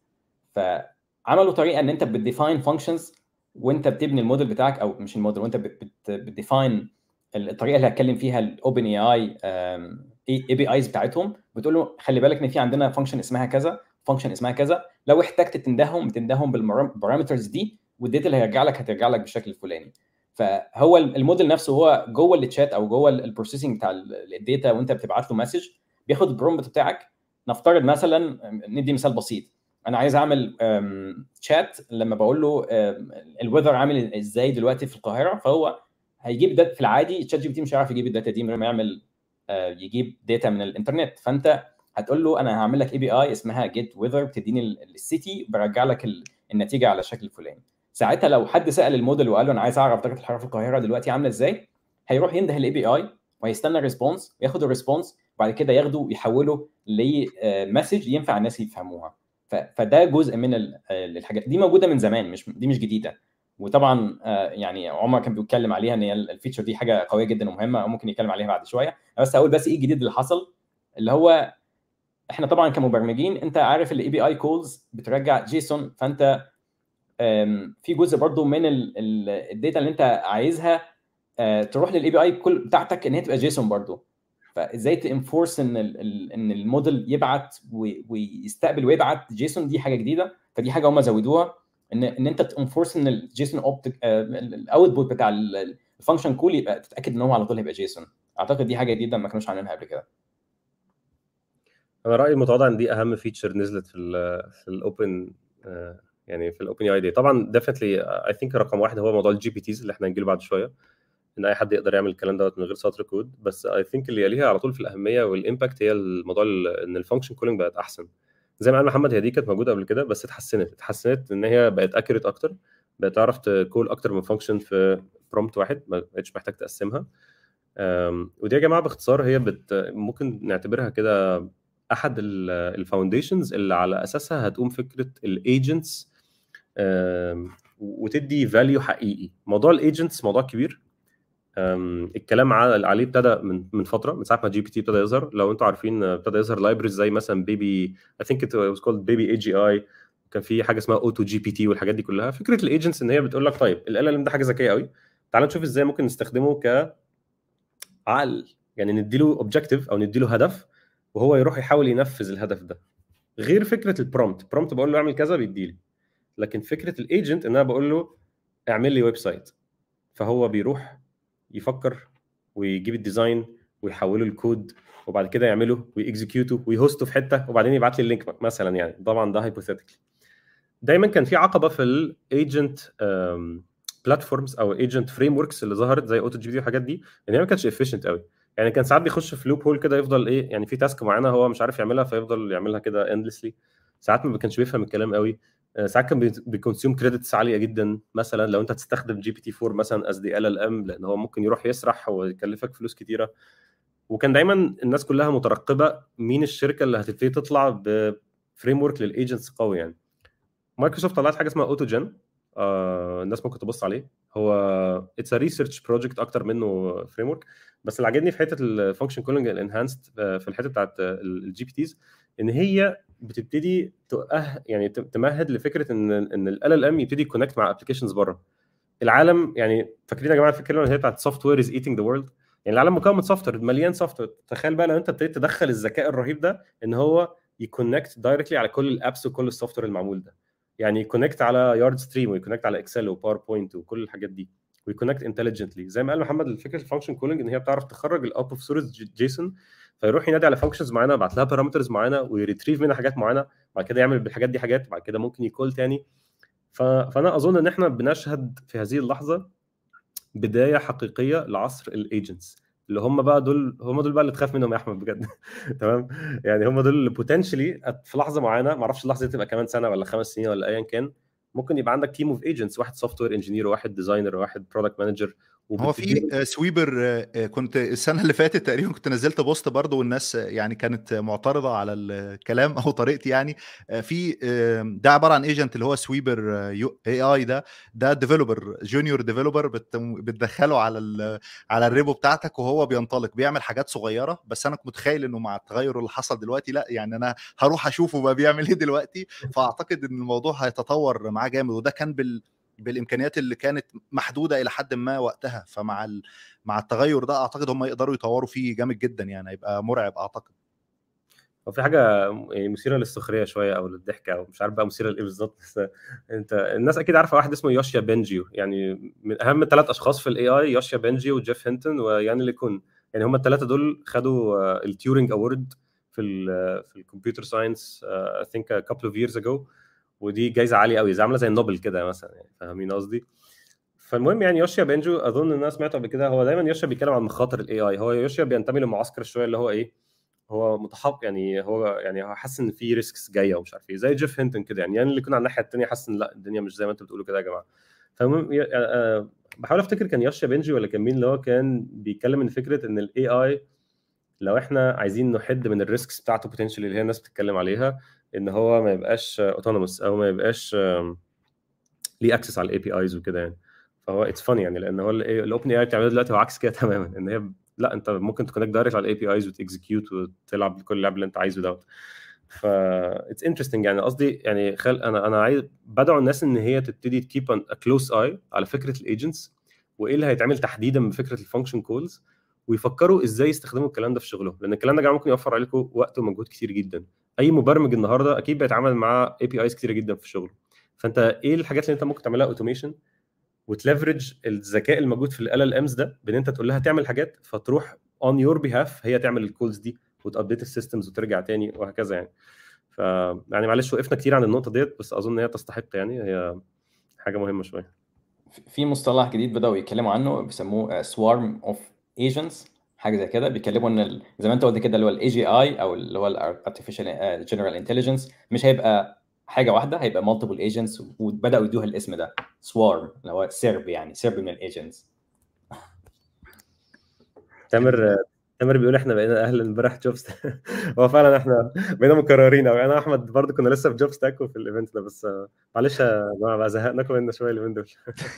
فعملوا طريقه ان انت بتديفاين فانكشنز وانت بتبني الموديل بتاعك او مش الموديل وانت بتديفاين الطريقه اللي هتكلم فيها الاوبن اي اي اي بي ايز بتاعتهم بتقول له خلي بالك ان في عندنا فانكشن اسمها كذا فانكشن اسمها كذا لو احتجت تندههم تندههم بالبارامترز دي والداتا اللي هيرجع لك هترجع لك بالشكل الفلاني فهو الموديل نفسه هو جوه التشات او جوه البروسيسنج بتاع الداتا وانت بتبعت له مسج بياخد البرومبت بتاعك نفترض مثلا ندي مثال بسيط انا عايز اعمل شات لما بقول له الويذر عامل ازاي دلوقتي في القاهره فهو هيجيب ده في العادي تشات جي بي تي مش هيعرف يجيب الداتا دي من غير ما يعمل يجيب داتا من الانترنت فانت هتقول له انا هعمل لك اي بي اي اسمها جيت ويذر بتديني السيتي برجع لك النتيجه على شكل فلاني ساعتها لو حد سال الموديل وقال له انا عايز اعرف درجه الحراره في القاهره دلوقتي عامله ازاي هيروح ينده الاي بي اي وهيستنى الريسبونس وياخد الريسبونس وبعد كده ياخده يحوله لمسج ينفع الناس يفهموها فده جزء من الحاجات دي موجوده من زمان مش دي مش جديده وطبعا يعني عمر كان بيتكلم عليها ان هي الفيتشر دي حاجه قويه جدا ومهمه ممكن يتكلم عليها بعد شويه بس اقول بس ايه الجديد اللي حصل اللي هو احنا طبعا كمبرمجين انت عارف الاي بي اي كولز بترجع جيسون فانت في جزء برضو من الداتا اللي انت عايزها تروح للاي بي اي كل بتاعتك ان هي تبقى جيسون برضو فازاي تنفورس ان ان الموديل يبعت ويستقبل ويبعت جيسون دي حاجه جديده فدي حاجه هم زودوها ان ان انت تنفورس ان الجيسون اوبتيك الاوتبوت بتاع الفانكشن كول يبقى تتاكد ان هو على طول هيبقى جيسون اعتقد دي حاجه جديده ما كانوش عاملينها قبل كده انا رايي المتواضع ان دي اهم فيتشر نزلت في ال في الاوبن يعني في الاوبن اي دي طبعا ديفنتلي اي ثينك رقم واحد هو موضوع الجي بي تيز اللي احنا هنجيله بعد شويه ان اي حد يقدر يعمل الكلام دوت من غير سطر كود بس اي ثينك اللي يليها على طول في الاهميه والامباكت هي الموضوع ان الفانكشن كولينج بقت احسن زي ما قال محمد هي دي كانت موجوده قبل كده بس اتحسنت اتحسنت ان هي بقت اكيوريت اكتر بقت تعرف تكول اكتر من فانكشن في برومبت واحد ما بقتش محتاج تقسمها ودي يا جماعه باختصار هي بت ممكن نعتبرها كده احد الفاونديشنز اللي على اساسها هتقوم فكره الايجنتس وتدي فاليو حقيقي موضوع الايجنتس موضوع كبير الكلام عليه ابتدى من من فتره من ساعه ما جي بي تي ابتدى يظهر لو انتم عارفين ابتدى يظهر لايبرز زي مثلا بيبي اي ثينك ات واز كولد بيبي اي جي اي كان في حاجه اسمها اوتو جي بي تي والحاجات دي كلها فكره الايجنتس ان هي بتقول لك طيب ال ال ده حاجه ذكيه قوي تعال نشوف ازاي ممكن نستخدمه كعقل يعني نديله اوبجيكتيف او نديله هدف وهو يروح يحاول ينفذ الهدف ده غير فكره البرومبت برومبت بقول له اعمل كذا بيديلي لكن فكره الايجنت ان انا بقول له اعمل لي ويب سايت فهو بيروح يفكر ويجيب الديزاين ويحوله الكود وبعد كده يعمله ويكزكيوته ويهوسته في حته وبعدين يبعت لي اللينك مثلا يعني طبعا ده هايبوثيتيكلي دايما كان في عقبه في الايجنت بلاتفورمز او ايجنت فريم وركس اللي ظهرت زي اوتو جي بي والحاجات دي ان هي ما كانتش افيشنت قوي يعني كان ساعات بيخش في لوب هول كده يفضل ايه يعني في تاسك معينه هو مش عارف يعملها فيفضل يعملها كده اندلسلي ساعات ما كانش بيفهم الكلام قوي ساعات كان بيكونسيوم كريدتس عاليه جدا مثلا لو انت تستخدم جي بي تي 4 مثلا از دي ال ال ام لان هو ممكن يروح يسرح ويكلفك فلوس كتيره وكان دايما الناس كلها مترقبه مين الشركه اللي هتبتدي تطلع بفريم ورك للايجنتس قوي يعني مايكروسوفت طلعت حاجه اسمها اوتو جن آه الناس ممكن تبص عليه هو اتس ريسيرش بروجكت اكتر منه فريم ورك بس اللي عاجبني في حته الفانكشن كولينج الانهانسد في الحته بتاعت الجي بي تيز ان هي بتبتدي تؤه يعني تمهد لفكره ان ان ال ال ام يبتدي يكونكت مع ابلكيشنز بره العالم يعني فاكرين يا جماعه الفكره اللي هي بتاعت سوفت وير از ايتنج ذا وورلد يعني العالم مكون من سوفت وير مليان سوفت وير تخيل بقى لو انت ابتديت تدخل الذكاء الرهيب ده ان هو يكونكت دايركتلي على كل الابس وكل السوفت وير المعمول ده يعني يكونكت على يارد ستريم ويكونكت على اكسل وباوربوينت وكل الحاجات دي ويكونكت انتليجنتلي زي ما قال محمد فكره الفانكشن كولينج ان هي بتعرف تخرج الاوت اوف سورس جيسون فيروح ينادي على فانكشنز معينه يبعت لها بارامترز معينه ويريتريف منها حاجات معينه بعد كده يعمل بالحاجات دي حاجات بعد كده ممكن يكول تاني ف... فانا اظن ان احنا بنشهد في هذه اللحظه بدايه حقيقيه لعصر الايجنتس اللي هم بقى دول هم دول بقى اللي تخاف منهم يا احمد بجد تمام يعني هم دول اللي بوتنشلي في لحظه معينه ما اعرفش اللحظه دي تبقى كمان سنه ولا خمس سنين ولا ايا كان ممكن يبقى عندك تيم اوف ايجنتس واحد سوفت وير انجينير وواحد ديزاينر وواحد برودكت مانجر هو في سويبر كنت السنه اللي فاتت تقريبا كنت نزلت بوست برضه والناس يعني كانت معترضه على الكلام او طريقتي يعني في ده عباره عن ايجنت اللي هو سويبر اي اي ده ده ديفلوبر جونيور ديفلوبر بتدخله على على الريبو بتاعتك وهو بينطلق بيعمل حاجات صغيره بس انا كنت متخيل انه مع التغير اللي حصل دلوقتي لا يعني انا هروح اشوفه بقى بيعمل ايه دلوقتي فاعتقد ان الموضوع هيتطور معاه جامد وده كان بال بالامكانيات اللي كانت محدوده الى حد ما وقتها فمع ال... مع التغير ده اعتقد هم يقدروا يطوروا فيه جامد جدا يعني هيبقى مرعب اعتقد هو في حاجه مثيره للسخريه شويه او للضحك او مش عارف بقى مثيره لايه بالظبط بس انت الناس اكيد عارفه واحد اسمه يوشيا بنجيو يعني من اهم ثلاث اشخاص في الاي اي يوشيا بنجيو وجيف هينتون ويان ليكون يعني هم الثلاثه دول خدوا التيورينج اوورد في ال في الكمبيوتر ساينس اي ثينك ا كابل اوف ييرز اجو ودي جايزه عاليه قوي زي عامله زي النوبل كده مثلا يعني فاهمين قصدي فالمهم يعني يوشيا بنجو اظن الناس سمعته قبل كده هو دايما يوشيا بيتكلم عن مخاطر الاي اي هو يوشيا بينتمي للمعسكر شويه اللي هو ايه هو متحق يعني هو يعني هو حاسس ان في ريسكس جايه ومش عارف ايه زي جيف هينتون كده يعني يعني اللي كنا على الناحيه الثانيه حاسس ان لا الدنيا مش زي ما انتوا بتقولوا كده يا جماعه فالمهم ي- آه، بحاول افتكر كان ياشا بنجي ولا كان مين اللي هو كان بيتكلم ان فكره ان الاي اي لو احنا عايزين نحد من الريسكس بتاعته بوتنشال اللي هي الناس بتتكلم عليها ان هو ما يبقاش اوتونوموس او ما يبقاش آم، ليه اكسس على الاي بي ايز وكده يعني فهو اتس فاني يعني لان هو الاوبن اي اي بتعمله دلوقتي هو عكس كده تماما ان هي لا انت ممكن تكونكت دايركت على الاي بي ايز وتكزكيوت وتلعب كل اللعب اللي انت عايزه دوت ف اتس انترستنج يعني قصدي يعني خل انا انا عايز بدعو الناس ان هي تبتدي تكيب ا كلوز اي على فكره الايجنتس وايه اللي هيتعمل تحديدا بفكره الفانكشن كولز ويفكروا ازاي يستخدموا الكلام ده في شغلهم لان الكلام ده يا جماعه ممكن يوفر عليكم وقت ومجهود كتير جدا اي مبرمج النهارده اكيد بيتعامل مع اي بي ايز كتيره جدا في شغله فانت ايه الحاجات اللي انت ممكن تعملها اوتوميشن وتلفرج الذكاء الموجود في ال ال امز ده بان انت تقول لها تعمل حاجات فتروح اون يور بيهاف هي تعمل الكولز دي وتابديت السيستمز وترجع تاني وهكذا يعني ف يعني معلش وقفنا كتير عن النقطه ديت بس اظن هي تستحق يعني هي حاجه مهمه شويه في مصطلح جديد بدأوا يتكلموا عنه بيسموه سوارم اوف ايجنتس حاجه زي كده بيتكلموا ان ال- زي ما انت قلت كده اللي هو الاي جي اي او اللي هو الارتفيشال جنرال انتليجنس مش هيبقى حاجه واحده هيبقى مالتيبل ايجنتس وبداوا يدوها الاسم ده سوارم اللي هو سرب يعني سرب من الايجنتس تامر تامر بيقول احنا بقينا اهل امبارح جوب ستاك هو فعلا احنا بقينا مكررين قوي انا واحمد برضه كنا لسه في جوب ستاك وفي الايفنت ده بس آه، معلش يا جماعه بقى زهقناكم منه شويه اليومين دول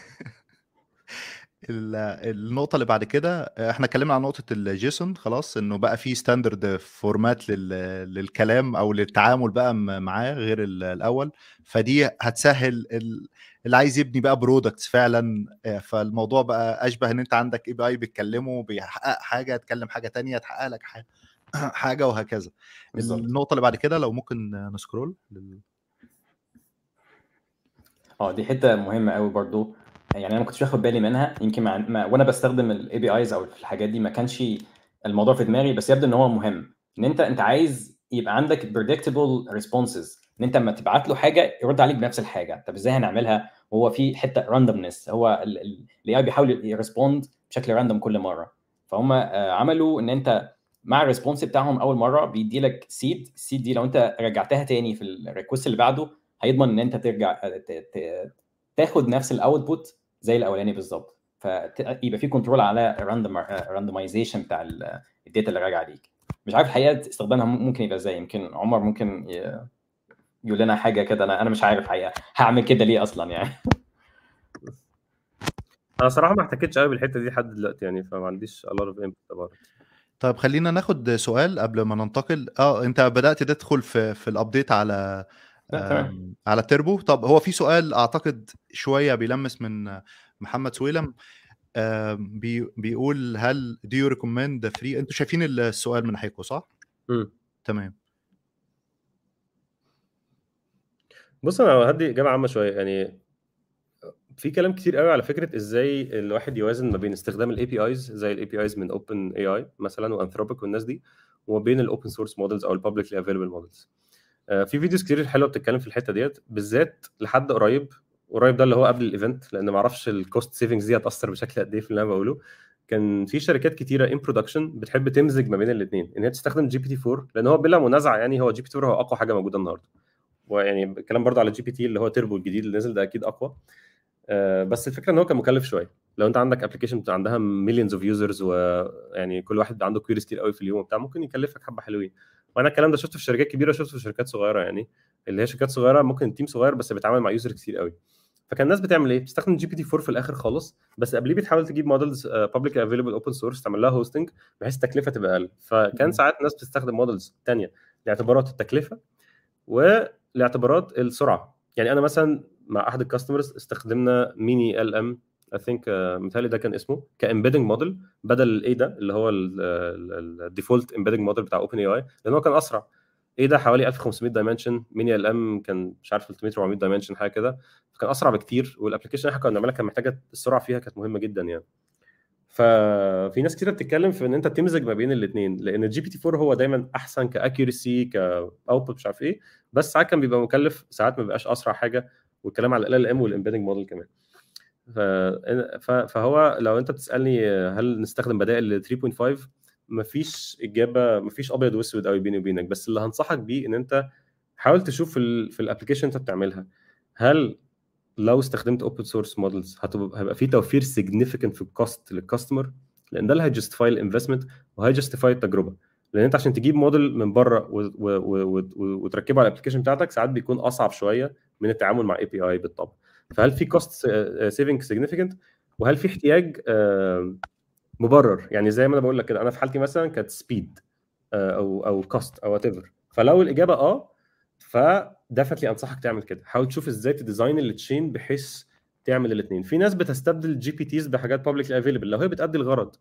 ال- النقطة اللي بعد كده احنا اتكلمنا عن نقطة الجيسون خلاص انه بقى في ستاندرد فورمات لل- للكلام او للتعامل بقى م- معاه غير ال- الاول فدي هتسهل ال- اللي عايز يبني بقى برودكتس فعلا آه، فالموضوع بقى اشبه ان انت عندك اي بي اي بتكلمه بيحقق حاجة تكلم حاجة تانية تحقق لك ح- حاجة وهكذا بالظبط النقطة اللي بعد كده لو ممكن نسكرول لل- اه دي حته مهمه قوي برضو يعني انا ما كنتش واخد بالي منها يمكن مع ما وانا بستخدم الاي بي ايز او الحاجات دي ما كانش الموضوع في دماغي بس يبدو ان هو مهم ان انت انت عايز يبقى عندك predictable responses ان انت لما تبعت له حاجه يرد عليك بنفس الحاجه طب ازاي هنعملها وهو في حته randomness هو الاي اي بيحاول يرسبوند بشكل راندوم كل مره فهم آه، عملوا ان انت مع الريسبونس بتاعهم اول مره بيدي لك سيد السيد دي لو انت رجعتها تاني في الريكوست اللي بعده هيضمن ان انت ترجع ت- ت- تاخد نفس الاوتبوت زي الاولاني بالظبط فيبقى في كنترول على راندمايزيشن بتاع ال- الداتا اللي راجعه عليك مش عارف الحقيقه استخدامها ممكن يبقى ازاي يمكن عمر ممكن ي- يقول لنا حاجه كده انا انا مش عارف الحقيقه هعمل كده ليه اصلا يعني انا صراحه ما احتكتش قوي بالحته دي لحد دلوقتي يعني فما عنديش a lot of input about it. طيب خلينا ناخد سؤال قبل ما ننتقل اه انت بدأت تدخل في في الابديت على لا تمام آم، على تربو طب هو في سؤال اعتقد شويه بيلمس من محمد سويلم آم، بي بيقول هل do you recommend the free انتوا شايفين السؤال من ناحيتكم صح؟ مم. تمام بص انا هدي اجابه عامه شويه يعني في كلام كتير قوي على فكره ازاي الواحد يوازن ما بين استخدام الاي بي ايز زي الاي بي ايز من اوبن اي اي مثلا وانثروبيك والناس دي وما بين الاوبن سورس مودلز او الببليكلي افيلبل مودلز في فيديوز كتير حلوه بتتكلم في الحته ديت بالذات لحد قريب قريب ده اللي هو قبل الايفنت لان ما اعرفش الكوست سيفنجز دي هتاثر بشكل قد ايه في اللي انا بقوله كان في شركات كتيره ان برودكشن بتحب تمزج ما بين الاثنين ان هي تستخدم جي بي تي 4 لان هو بلا منازع يعني هو جي بي تي 4 هو اقوى حاجه موجوده النهارده ويعني الكلام برضه على جي بي تي اللي هو تيربو الجديد اللي نزل ده اكيد اقوى آه، بس الفكره ان هو كان مكلف شويه لو انت عندك ابلكيشن عندها مليونز اوف يوزرز ويعني كل واحد عنده كويريز كتير قوي في اليوم وبتاع ممكن يكلفك حبه حلوين وانا الكلام ده شفته في شركات كبيره شفته في شركات صغيره يعني اللي هي شركات صغيره ممكن التيم صغير بس بيتعامل مع يوزر كتير قوي فكان الناس بتعمل ايه؟ بتستخدم جي بي تي 4 في الاخر خالص بس قبليه بتحاول تجيب مودلز بابليك افيلبل اوبن سورس تعمل لها هوستنج بحيث التكلفه تبقى اقل فكان مم. ساعات الناس بتستخدم مودلز ثانيه لاعتبارات التكلفه ولاعتبارات السرعه يعني انا مثلا مع احد الكاستمرز استخدمنا ميني ال ام اي ثينك متهيألي ده كان اسمه كامبيدنج موديل بدل الاي ده اللي هو الديفولت امبيدنج موديل بتاع اوبن اي اي لان هو كان اسرع ايه ده حوالي 1500 دايمنشن ميني ال ام كان مش عارف 300 400 دايمنشن حاجه كده فكان اسرع بكتير والابلكيشن اللي احنا كنا بنعملها كان محتاجه السرعه فيها كانت مهمه جدا يعني ففي ناس كتير بتتكلم في ان انت تمزج ما بين الاثنين لان الجي بي تي 4 هو دايما احسن كاكيورسي كاوتبوت مش عارف ايه بس ساعات كان بيبقى مكلف ساعات ما بيبقاش اسرع حاجه والكلام على ال ال ام والامبيدنج موديل كمان ف- ف- فهو لو انت بتسالني هل نستخدم بدائل ل 3.5 مفيش اجابه مفيش ابيض واسود قوي بيني وبينك بس اللي هنصحك بيه ان انت حاول تشوف في ال في الابلكيشن انت بتعملها هل لو استخدمت اوبن سورس مودلز هيبقى في توفير سيجنيفيكانت في الكوست للكاستمر لان ده اللي هيجستيفاي الانفستمنت وهيجستيفاي التجربه لان انت عشان تجيب موديل من بره وتركبه على الابلكيشن بتاعتك ساعات بيكون اصعب شويه من التعامل مع اي بي اي بالطبع فهل في كوست سيفنج سيجنيفيكانت وهل في احتياج آه، مبرر يعني زي ما انا بقول لك كده انا في حالتي مثلا كانت سبيد او او كوست او وات ايفر فلو الاجابه اه فديفنتلي انصحك تعمل كده حاول تشوف ازاي تديزاين التشين بحيث تعمل الاثنين في ناس بتستبدل جي بي تيز بحاجات بابليكلي افيلبل لو هي بتادي الغرض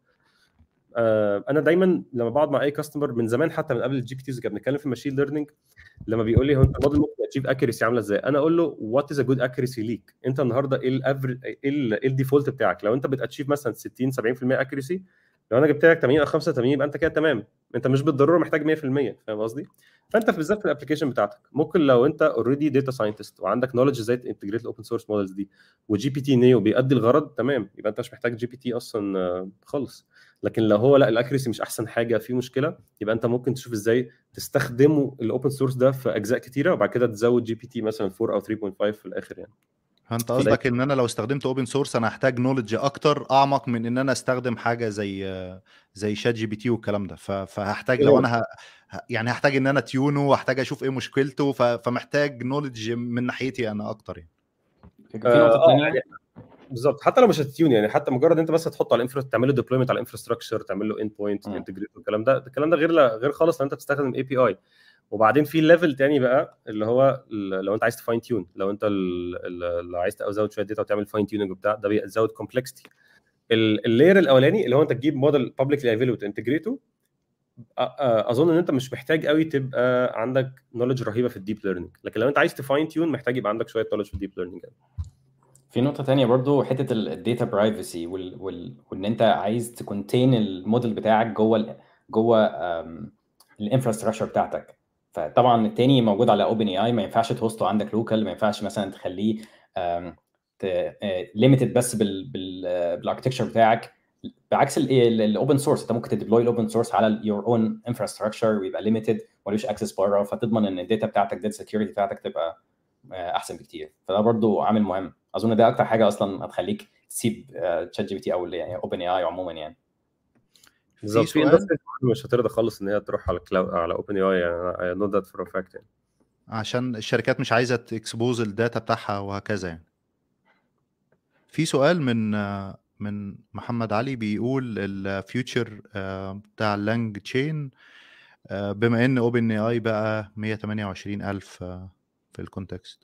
آه، انا دايما لما بقعد مع اي كاستمر من زمان حتى من قبل الجي بي تيز كنا بنتكلم في الماشين ليرنينج لما بيقول لي هو انت الموديل ممكن اتشيف اكيرسي عامله ازاي انا اقول له وات از ا جود اكيرسي ليك انت النهارده ايه الافر ايه الديفولت بتاعك لو انت بتاتشيف مثلا 60 70% اكيرسي لو انا جبت لك 80 او 85 يبقى انت كده تمام انت مش بالضروره محتاج 100% فاهم قصدي فانت بالذات في الابلكيشن بتاعتك ممكن لو انت اوريدي داتا ساينتست وعندك نولج ازاي تنتجريت الاوبن سورس مودلز دي وجي بي تي نيو بيأدي الغرض تمام يبقى انت مش محتاج جي بي تي اصلا آه، خالص لكن لو هو لا الاكيرسي مش احسن حاجه في مشكله يبقى انت ممكن تشوف ازاي تستخدمه الاوبن سورس ده في اجزاء كتيره وبعد كده تزود جي بي تي مثلا 4 او 3.5 في الاخر يعني فانت قصدك ان انا لو استخدمت اوبن سورس انا هحتاج نولج اكتر اعمق من ان انا استخدم حاجه زي زي شات جي بي تي والكلام ده فهحتاج لو انا ه... يعني هحتاج ان انا تيونه واحتاج اشوف ايه مشكلته ف... فمحتاج نولج من ناحيتي انا اكتر يعني في نقطه ثانيه يعني بالظبط حتى لو مش هتتيون يعني حتى مجرد انت بس تحطه على الانفرا تعمل له ديبلويمنت على الانفراستراكشر تعمل له اند بوينت مم. انتجريت والكلام ده الكلام ده غير غير خالص لو انت بتستخدم اي بي اي وبعدين في ليفل تاني بقى اللي هو ال- لو انت عايز تفاين تيون لو انت ال- ال- لو عايز تزود شويه داتا وتعمل فاين تيوننج وبتاع ده بيزود كومبلكسيتي اللاير الاولاني اللي هو انت تجيب موديل بابليكلي افيلبل وتنتجريته اظن ان انت مش محتاج قوي تبقى عندك نولج رهيبه في الديب ليرنينج لكن لو انت عايز تفاين تيون محتاج يبقى عندك شويه نولج في الديب ليرنينج في نقطة تانية برضو حتة الداتا برايفسي وال... وال... وان انت عايز تكونتين الموديل بتاعك جوه ال... جوه الانفراستراكشر بتاعتك فطبعا التاني موجود على اوبن اي اي ما ينفعش تهوسته عندك لوكال ما ينفعش مثلا تخليه ليميتد بس بال بال بالاركتكشر بتاعك بعكس الاوبن سورس انت ممكن تديبلوي الاوبن سورس على يور اون انفراستراكشر ويبقى ليميتد ملوش اكسس بره فتضمن ان الداتا بتاعتك الداتا سكيورتي بتاعتك تبقى آه، احسن بكتير فده برضو عامل مهم اظن ده اكتر حاجه اصلا هتخليك تسيب تشات جي بي تي او ال- يعني اوبن اي اي عموما يعني بالظبط في سؤال؟ industries مش هترضى خالص ان هي تروح على كلاود على اوبن اي اي يعني نو ذات فور فاكت يعني عشان الشركات مش عايزه تكسبوز الداتا بتاعها وهكذا يعني في سؤال من من محمد علي بيقول الفيوتشر بتاع اللانج تشين بما ان اوبن اي اي بقى 128 الف في الكونتكست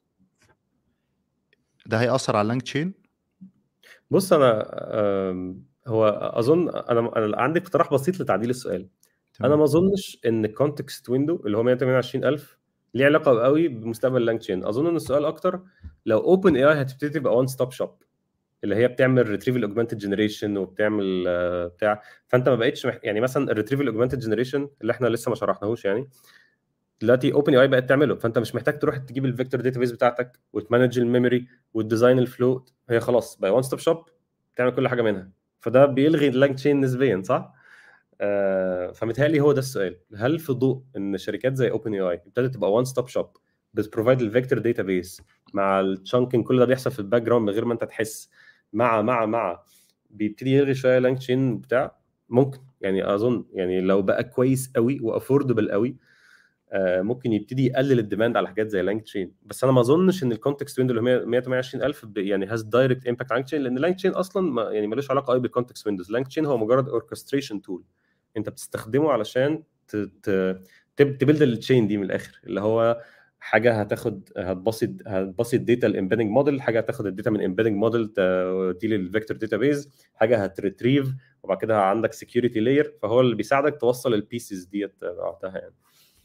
ده هيأثر على اللانج تشين بص انا آم، هو اظن انا انا عندي اقتراح بسيط لتعديل السؤال انا ما اظنش ان الكونتكست ويندو اللي هو 128000 ليه علاقه قوي بمستقبل اللانج تشين اظن ان السؤال اكتر لو اوبن اي اي هتبتدي تبقى وان ستوب شوب اللي هي بتعمل ريتريفل اوجمانتد جنريشن وبتعمل آه، بتاع فانت ما بقتش مح... يعني مثلا الريتريفل اوجمانتد جنريشن اللي احنا لسه ما شرحناهوش يعني دلوقتي اوبن اي اي بقت تعمله فانت مش محتاج تروح تجيب الفيكتور داتابيس بتاعتك وتمانج الميموري وتديزاين الفلو هي خلاص بقى وان ستوب شوب تعمل كل حاجه منها فده بيلغي اللانج تشين نسبيا صح؟ آه فمتهيألي هو ده السؤال هل في ضوء ان شركات زي اوبن اي اي ابتدت تبقى وان ستوب شوب بتبروفايد الفيكتور داتابيس مع التشانكينج كل ده بيحصل في الباك جراوند من غير ما انت تحس مع مع مع بيبتدي يلغي شويه لانج تشين بتاع ممكن يعني اظن يعني لو بقى كويس قوي وافوردبل قوي آه، ممكن يبتدي يقلل الديماند على حاجات زي لانج تشين بس انا ما اظنش ان الكونتكست ويندو اللي هو 128000 ب- يعني هاز دايركت امباكت على لانج تشين لان لانج تشين اصلا ما يعني ملوش علاقه قوي بالكونتكست ويندوز لانج تشين هو مجرد اوركستريشن تول انت بتستخدمه علشان ت- ت- تب- تبيلد التشين دي من الاخر اللي هو حاجه هتاخد هتبسط هتبسط الداتا الامبيدنج موديل حاجه هتاخد الداتا من امبيدنج موديل تدي للفيكتور داتابيز حاجه هتريتريف وبعد كده عندك سكيورتي لاير فهو اللي بيساعدك توصل البيسز ديت بعدها يعني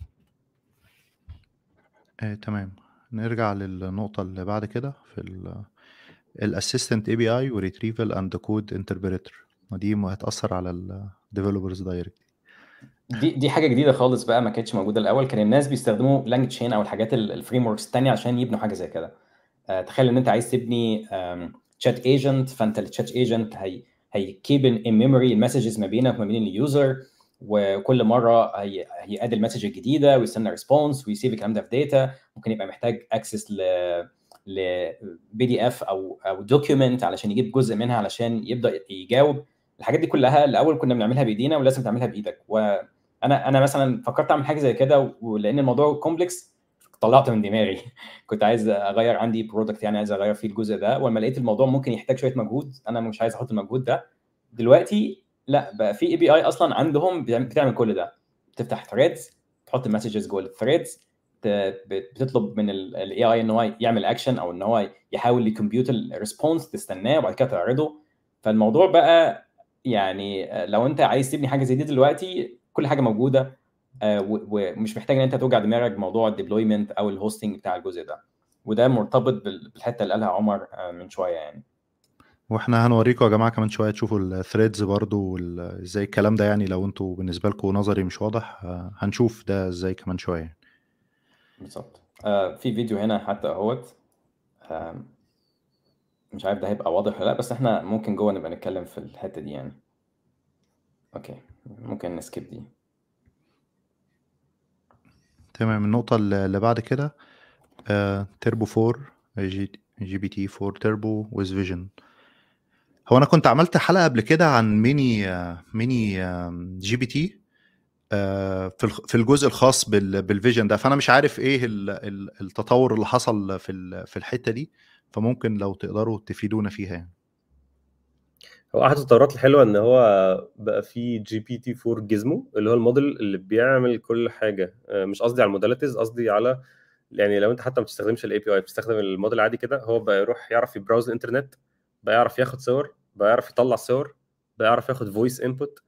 آه، تمام نرجع للنقطة اللي بعد كده في الاسيستنت اي بي اي وريتريفال اند كود انتربريتر ودي ما هتأثر على الديفلوبرز دايركت دي دي حاجه جديده خالص بقى ما كانتش موجوده الاول كان الناس بيستخدموا لانج تشين او الحاجات الفريم وركس الثانيه عشان يبنوا حاجه زي كده آه، تخيل ان انت عايز تبني تشات ايجنت فانت التشات ايجنت هي هيكيب ان ميموري المسجز ما بينك وما بين اليوزر وكل مره هي هيقاد المسج الجديده ويستنى ريسبونس ويسيب الكلام ده في داتا ممكن يبقى محتاج اكسس ل ل بي دي اف او او دوكيومنت علشان يجيب جزء منها علشان يبدا يجاوب الحاجات دي كلها الاول كنا بنعملها بايدينا ولازم تعملها بايدك وانا انا مثلا فكرت اعمل حاجه زي كده ولان الموضوع كومبلكس طلعت من دماغي كنت عايز اغير عندي برودكت يعني عايز اغير فيه الجزء ده ولما لقيت الموضوع ممكن يحتاج شويه مجهود انا مش عايز احط المجهود ده دلوقتي لا بقى في اي بي اي اصلا عندهم بتعمل كل ده بتفتح ثريدز تحط المسجز جوه الثريدز بتطلب من الاي اي ان هو يعمل اكشن او ان هو يحاول يكمبيوت الريسبونس تستناه وبعد كده تعرضه فالموضوع بقى يعني لو انت عايز تبني حاجه زي دي دلوقتي كل حاجه موجوده ومش محتاج ان انت توجع دماغك بموضوع الديبلويمنت او الهوستنج بتاع الجزء ده وده مرتبط بالحته اللي قالها عمر من شويه يعني واحنا هنوريكم يا جماعه كمان شويه تشوفوا الثريدز برضو ازاي الكلام ده يعني لو انتوا بالنسبه لكم نظري مش واضح هنشوف ده ازاي كمان شويه بالظبط آه في فيديو هنا حتى اهوت آه مش عارف ده هيبقى واضح ولا لا بس احنا ممكن جوه نبقى نتكلم في الحته دي يعني اوكي ممكن نسكيب دي تمام النقطة اللي بعد كده آه، تربو 4 جي, جي بي تي 4 تربو ويز فيجن هو انا كنت عملت حلقة قبل كده عن ميني آه، ميني آه، جي بي تي في في الجزء الخاص بالفيجن ده فانا مش عارف ايه التطور اللي حصل في في الحتة دي فممكن لو تقدروا تفيدونا فيها يعني هو احد التطورات الحلوه ان هو بقى في جي بي تي 4 جيزمو اللي هو الموديل اللي بيعمل كل حاجه مش قصدي على الموداليتيز قصدي على يعني لو انت حتى ما بتستخدمش الاي بي اي بتستخدم الموديل العادي كده هو بقى يروح يعرف يبراوز الانترنت بقى يعرف ياخد صور بقى يعرف يطلع صور بقى يعرف ياخد فويس انبوت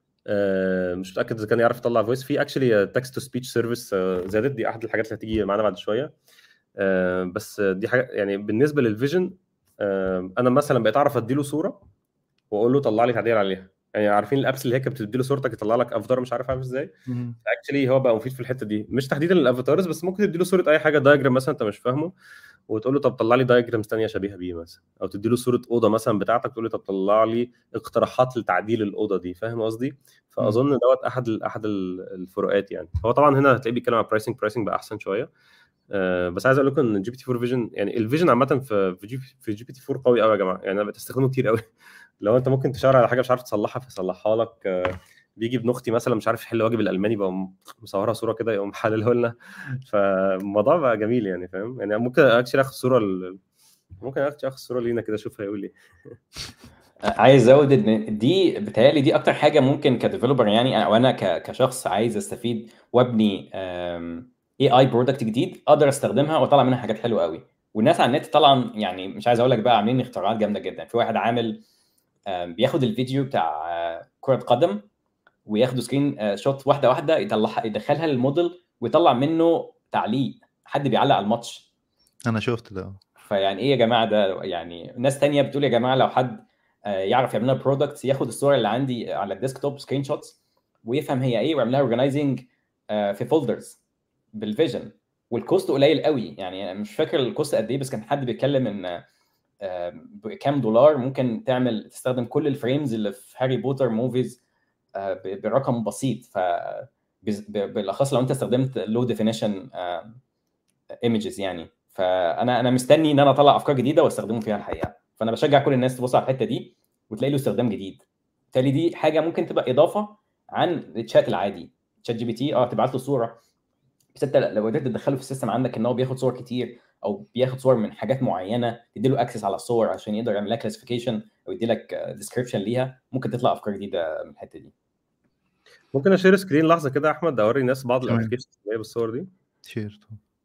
مش متاكد اذا كان يعرف يطلع فويس في اكشلي تكست تو سبيتش سيرفيس زادت دي احد الحاجات اللي هتيجي معانا بعد شويه بس دي حاجه يعني بالنسبه للفيجن انا مثلا بقيت اعرف اديله صوره واقول له طلع لي تعديل عليها يعني عارفين الابس اللي هي كانت بتدي له صورتك يطلع لك افاتار مش عارف عامل ازاي اكشلي هو بقى مفيد في الحته دي مش تحديدا للافاتارز بس ممكن تدي له صوره اي حاجه دايجرام مثلا انت مش فاهمه وتقول له طب طلع لي دايجرامز ثانيه شبيهه بيه مثلا او تدي له صوره اوضه مثلا بتاعتك تقول له طب طلع لي اقتراحات لتعديل الاوضه دي فاهم قصدي فاظن دوت احد احد الفروقات يعني هو طبعا هنا هتلاقيه بيتكلم عن برايسنج برايسنج بقى احسن شويه أه بس عايز اقول لكم ان جي بي تي 4 فيجن يعني الفيجن عامه في في جي, في جي بي تي 4 قوي قوي يا جماعه يعني انا بستخدمه كتير قوي لو انت ممكن تشاور على حاجه مش عارف تصلحها فيصلحها لك أه بيجي ابن اختي مثلا مش عارف يحل واجب الالماني بقى مصورها صوره كده يقوم حللها لنا فالموضوع بقى جميل يعني فاهم يعني ممكن اكشلي اخد صوره ال... ممكن اخد صوره لينا كده اشوف هيقول ايه عايز ازود ان دي بتهيألي دي اكتر حاجه ممكن كديفلوبر يعني او انا كشخص عايز استفيد وابني اي اي برودكت جديد اقدر استخدمها واطلع منها حاجات حلوه قوي والناس على النت طبعا يعني مش عايز اقول لك بقى عاملين اختراعات جامده جدا في واحد عامل بياخد الفيديو بتاع كره قدم وياخدوا سكرين شوت واحده واحده يطلعها يدخلها للموديل ويطلع منه تعليق حد بيعلق على الماتش انا شفت ده فيعني ايه يا جماعه ده يعني ناس تانية بتقول يا جماعه لو حد يعرف يعمل لنا برودكتس ياخد الصور اللي عندي على الديسكتوب سكرين شوتس ويفهم هي ايه ويعملها اورجنايزنج في فولدرز بالفيجن والكوست قليل قوي يعني انا مش فاكر الكوست قد ايه بس كان حد بيتكلم ان بكام دولار ممكن تعمل تستخدم كل الفريمز اللي في هاري بوتر موفيز برقم بسيط ف بالاخص لو انت استخدمت لو ديفينيشن ايمجز يعني فانا انا مستني ان انا اطلع افكار جديده واستخدمه فيها الحقيقه فانا بشجع كل الناس تبص على الحته دي وتلاقي له استخدام جديد بالتالي دي حاجه ممكن تبقى اضافه عن الشات العادي تشات جي بي تي اه تبعت له صوره بس انت لو قدرت تدخله في السيستم عندك ان هو بياخد صور كتير او بياخد صور من حاجات معينه تدي له اكسس على الصور عشان يقدر يعمل لها كلاسيفيكيشن او يدي لك ديسكربشن ليها ممكن تطلع افكار جديده من الحته دي ممكن اشير سكرين لحظه كده يا احمد اوري الناس بعض الابلكيشنز اللي هي بالصور دي شير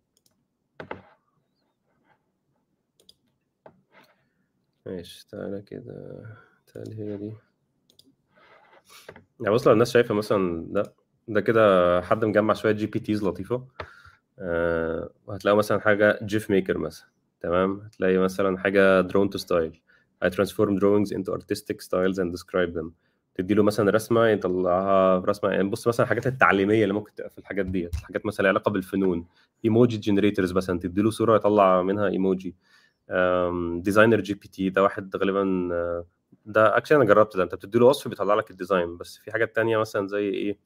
ماشي تعالى كده تعالى هي دي يعني بص لو الناس شايفه مثلا ده ده كده حد مجمع شويه جي بي تيز لطيفه أه وهتلاقوا مثلا حاجه جيف ميكر مثلا تمام هتلاقي مثلا حاجه درون تو ستايل I transform drawings into artistic styles and describe them تدي له مثلا رسمه يطلعها رسمه يعني بص مثلا الحاجات التعليميه اللي ممكن تبقى في الحاجات ديت حاجات مثلا لها علاقه بالفنون ايموجي جنريتورز مثلا تدي له صوره يطلع منها ايموجي ديزاينر جي بي تي ده واحد غالبا ده اكشن انا جربت ده انت بتدي له وصف بيطلع لك الديزاين بس في حاجات تانية مثلا زي ايه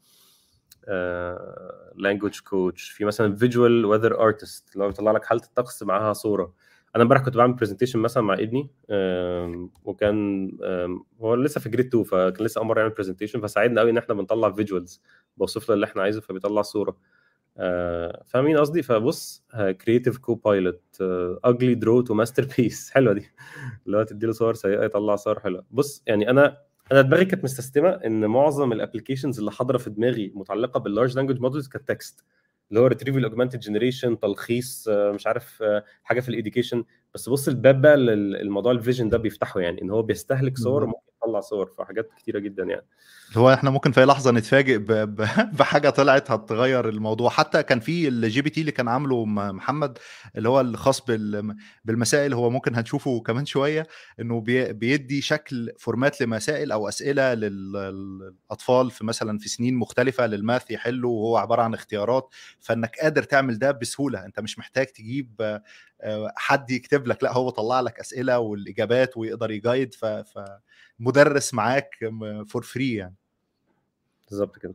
لانجوج كوتش في مثلا فيجوال ويذر ارتست اللي هو بيطلع لك حاله الطقس معاها صوره انا امبارح كنت بعمل برزنتيشن مثلا مع ابني آم، وكان آم، هو لسه في جريد 2 فكان لسه اول مره يعمل برزنتيشن فساعدنا قوي ان احنا بنطلع فيجوالز بوصف له اللي احنا عايزه فبيطلع صوره آه، فاهمين قصدي فبص كرييتيف كو بايلوت اجلي درو تو ماستر بيس حلوه دي اللي هو تدي له صور سيئه يطلع صور حلوه بص يعني انا انا دماغي كانت مستسلمه ان معظم الابلكيشنز اللي حاضره في دماغي متعلقه باللارج لانجوج مودلز كانت تكست اللي هو ريتريفل اوجمانتد جنريشن تلخيص آه، مش عارف آه، حاجه في الايديوكيشن بس بص الباب بقى للموضوع الفيجن ده بيفتحه يعني ان هو بيستهلك صور بالظبط. وممكن يطلع صور فحاجات كتيره جدا يعني اللي هو احنا ممكن في اي لحظه نتفاجئ ب... ب... بحاجه طلعت هتغير الموضوع حتى كان في الجي بي تي اللي كان عامله م- محمد اللي هو الخاص بال... بالمسائل هو ممكن هنشوفه كمان شويه انه بي... بيدي شكل فورمات لمسائل او اسئله لل- للاطفال في مثلا في سنين مختلفه للماث يحلوا وهو عباره عن اختيارات فانك قادر تعمل ده بسهوله انت مش محتاج تجيب آه، آه، حد يكتب لك لا هو طلع لك اسئله والاجابات ويقدر يجايد ف... فمدرس معاك فور فري يعني بالظبط كده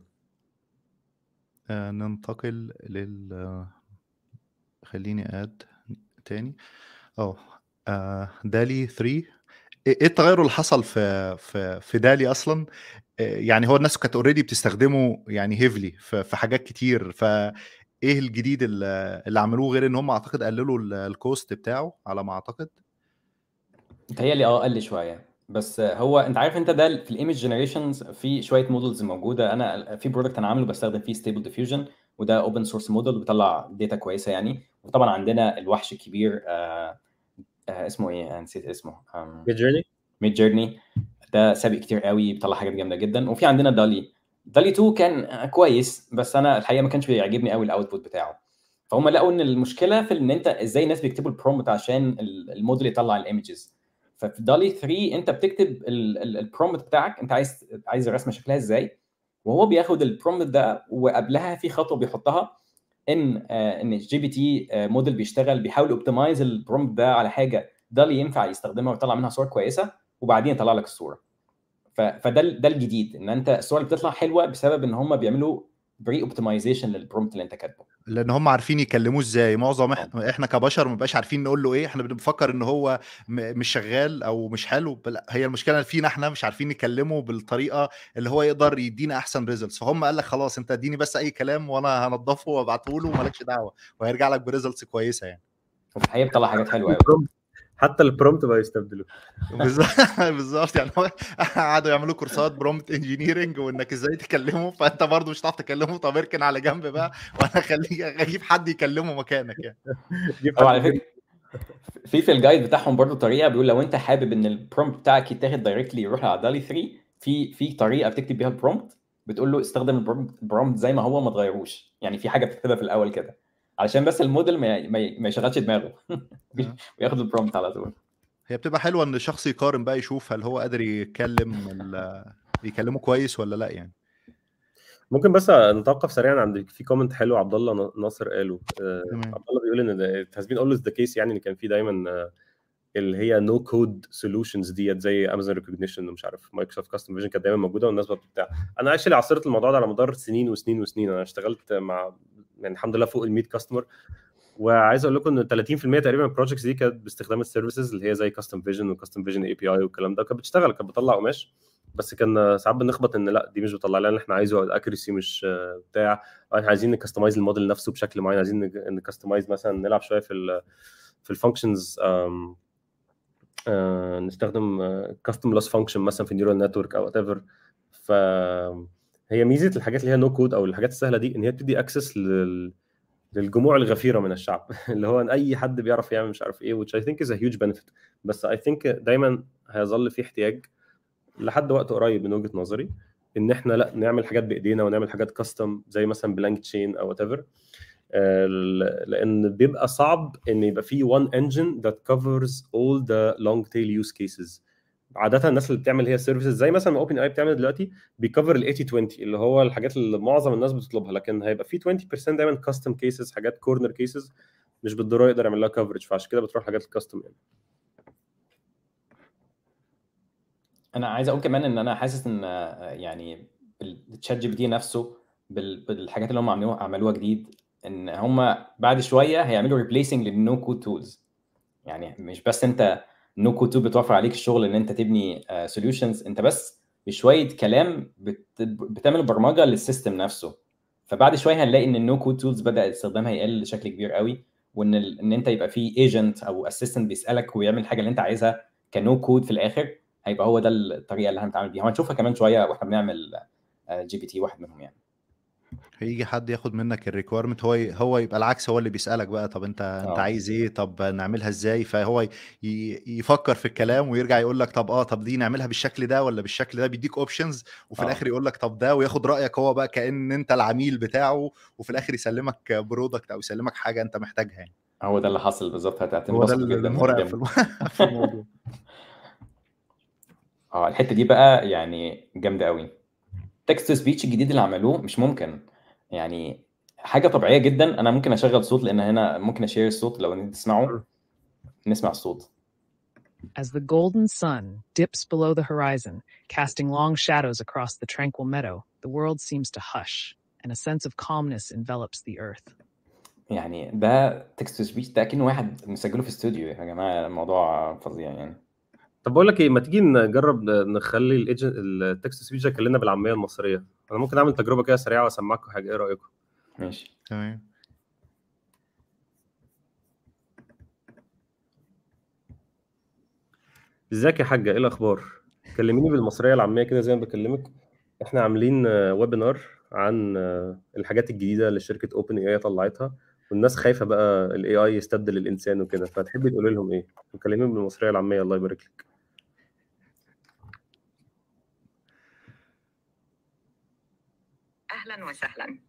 آه، ننتقل لل آه، خليني اد تاني اه آه، دالي 3 ايه إيه التغير اللي حصل في في في دالي اصلا آه، يعني هو الناس كانت اوريدي بتستخدمه يعني هيفلي في في حاجات كتير فايه الجديد اللي اللي عملوه غير ان هم اعتقد قللوا ال- الكوست بتاعه على ما اعتقد متهيألي اه قل شويه بس هو انت عارف انت ده في الايمج جنريشنز في شويه مودلز موجوده انا في برودكت انا عامله بستخدم فيه ستيبل ديفيوجن وده اوبن سورس موديل وبيطلع داتا كويسه يعني وطبعا عندنا الوحش الكبير آه آه اسمه ايه أنا نسيت اسمه ميد جيرني ميد جيرني ده سابق كتير قوي بيطلع حاجات جامده جدا وفي عندنا دالي دالي 2 كان آه، كويس بس انا الحقيقه ما كانش بيعجبني قوي الاوتبوت بتاعه فهم لقوا ان المشكله في ان انت ازاي الناس بيكتبوا البرومبت عشان ال- الموديل يطلع الايمجز ففي دالي 3 انت بتكتب البرومبت بتاعك انت عايز عايز الرسمه شكلها ازاي وهو بياخد البرومبت ده وقبلها في خطوه بيحطها ان آه، ان الجي بي تي موديل بيشتغل بيحاول اوبتمايز البرومبت ده على حاجه دالي ينفع يستخدمها ويطلع منها صور كويسه وبعدين يطلع لك الصوره ف- فده ال- ده الجديد ان انت الصور اللي بتطلع حلوه بسبب ان هم بيعملوا بري اوبتمايزيشن للبرومبت اللي انت كاتبه لان هم عارفين يكلموه ازاي معظم احنا, احنا كبشر ما بقاش عارفين نقول له ايه احنا بنفكر ان هو م- مش شغال او مش حلو بل هي المشكله فينا احنا مش عارفين نكلمه بالطريقه اللي هو يقدر يدينا احسن ريزلتس فهم قال لك خلاص انت اديني بس اي كلام وانا هنضفه وابعته له ومالكش دعوه وهيرجع لك بريزلتس كويسه يعني وفي الحقيقه بيطلع حاجات حلوه قوي حتى البرومت بقى يستبدلوه بالظبط بالظبط يعني هو قعدوا يعملوا كورسات برومت انجينيرنج وانك ازاي تكلمه فانت برضه مش هتعرف تكلمه طب اركن على جنب بقى وانا اخليه اجيب حد يكلمه مكانك يعني جيب او حد على فكره في في الجايد بتاعهم برضو طريقه بيقول لو انت حابب ان البرومبت بتاعك يتاخد دايركتلي يروح على دالي 3 في في طريقه بتكتب بيها البرومبت بتقول له استخدم البرومبت البرومبت زي ما هو ما تغيروش يعني في حاجه بتكتبها في الاول كده علشان بس الموديل ما ما ما يشغلش دماغه وياخد البرومبت على طول هي بتبقى حلوه ان الشخص يقارن بقى يشوف هل هو قادر يتكلم ال- يكلمه كويس ولا لا يعني ممكن بس نتوقف سريعا عند في كومنت حلو عبد الله ناصر قاله آه، تمام. عبد الله بيقول ان it has been always the case يعني ان كان في دايما آه، اللي هي نو كود سولوشنز ديت زي امازون ريكوجنيشن ومش عارف مايكروسوفت كاستم فيجن كانت دايما موجوده والناس بقى بتاع انا اكشلي عاصرت الموضوع ده على مدار سنين وسنين وسنين انا اشتغلت مع يعني الحمد لله فوق ال 100 كاستمر وعايز اقول لكم ان 30% تقريبا من البروجكتس دي كانت باستخدام السيرفيسز اللي هي زي كاستم فيجن وكاستم فيجن اي بي اي والكلام ده كانت بتشتغل كانت بتطلع قماش بس كان ساعات بنخبط ان لا دي مش بتطلع لنا اللي احنا عايزه او الاكيرسي مش آه، بتاع احنا عايزين نكستمايز الموديل نفسه بشكل معين عايزين نكستمايز مثلا نلعب شويه في ال في الفانكشنز نستخدم كاستم لوس فانكشن مثلا في نيورال نتورك او وات ايفر ف هي ميزه الحاجات اللي هي نو كود او الحاجات السهله دي ان هي بتدي اكسس لل للجموع الغفيره من الشعب اللي هو ان اي حد بيعرف يعمل مش عارف ايه which I think is a huge benefit بس I think دايما هيظل في احتياج لحد وقت قريب من وجهه نظري ان احنا لا نعمل حاجات بايدينا ونعمل حاجات كاستم زي مثلا بلانك تشين او وات ايفر لان بيبقى صعب ان يبقى في one engine that covers all the long tail use cases عاده الناس اللي بتعمل هي سيرفيسز زي مثلا ما اوبن اي بتعمل دلوقتي بيكفر ال 80 20 اللي هو الحاجات اللي معظم الناس بتطلبها لكن هيبقى في 20% دايما كاستم كيسز حاجات كورنر كيسز مش بالضروره يقدر يعمل لها كفرج فعشان كده بتروح حاجات الكاستم يعني انا عايز اقول كمان ان انا حاسس ان آه، يعني التشات جي بي تي نفسه بال- بالحاجات اللي هم عملوها عملوها جديد ان هم بعد شويه هيعملوا ريبليسنج للنو كود تولز يعني مش بس انت نو كود تول بتوفر عليك الشغل ان انت تبني سوليوشنز انت بس بشويه كلام بت... بتعمل برمجه للسيستم نفسه فبعد شويه هنلاقي ان النو كود تولز بدا استخدامها يقل بشكل كبير قوي وان ال... ان انت يبقى في ايجنت او اسيستنت بيسالك ويعمل الحاجه اللي انت عايزها كنو كود في الاخر هيبقى هو ده الطريقه اللي هنتعامل بيها وهنشوفها كمان شويه واحنا بنعمل جي بي تي واحد منهم يعني هيجي حد ياخد منك الريكويرمنت هو هو يبقى العكس هو اللي بيسألك بقى طب انت انت اه عايز ايه طب نعملها ازاي فهو ي- يفكر في الكلام ويرجع يقول لك طب اه طب دي نعملها بالشكل ده ولا بالشكل ده بيديك اوبشنز وفي اه الاخر يقول لك طب ده وياخد رأيك هو بقى كأن انت العميل بتاعه وفي الاخر يسلمك برودكت او يسلمك حاجة انت محتاجها يعني هو ده اللي حصل بالظبط هت- هو ده هتنبسطوا جدا المرعب في قدام الم- في الموضوع اه الحته دي بقى يعني جامده قوي تكست تو سبيتش الجديد اللي عملوه مش ممكن يعني حاجه طبيعيه جدا انا ممكن اشغل صوت لان هنا ممكن اشير الصوت لو انت تسمعوا نسمع الصوت As the golden sun dips below the horizon, casting long shadows across the tranquil meadow, the world seems to hush, and a sense of calmness envelops the earth. يعني ده تكست تو سبيتش ده كأنه واحد مسجله في استوديو يا جماعه الموضوع فظيع يعني طب بقول لك ايه ما تيجي نجرب نخلي الايجنت التكست سبيتش يكلمنا بالعاميه المصريه انا ممكن اعمل تجربه كده سريعه واسمعكم حاجه ايه رايكم ماشي تمام ازيك يا حاجه ايه الاخبار كلميني بالمصريه العاميه كده زي ما بكلمك احنا عاملين آه، ويبينار عن آه، الحاجات الجديده اللي شركه اوبن اي اي طلعتها والناس خايفه بقى الاي اي يستبدل الانسان وكده فتحبي تقولي لهم ايه وكلميهم بالمصريه العاميه الله يبارك لك أهلا وسهلا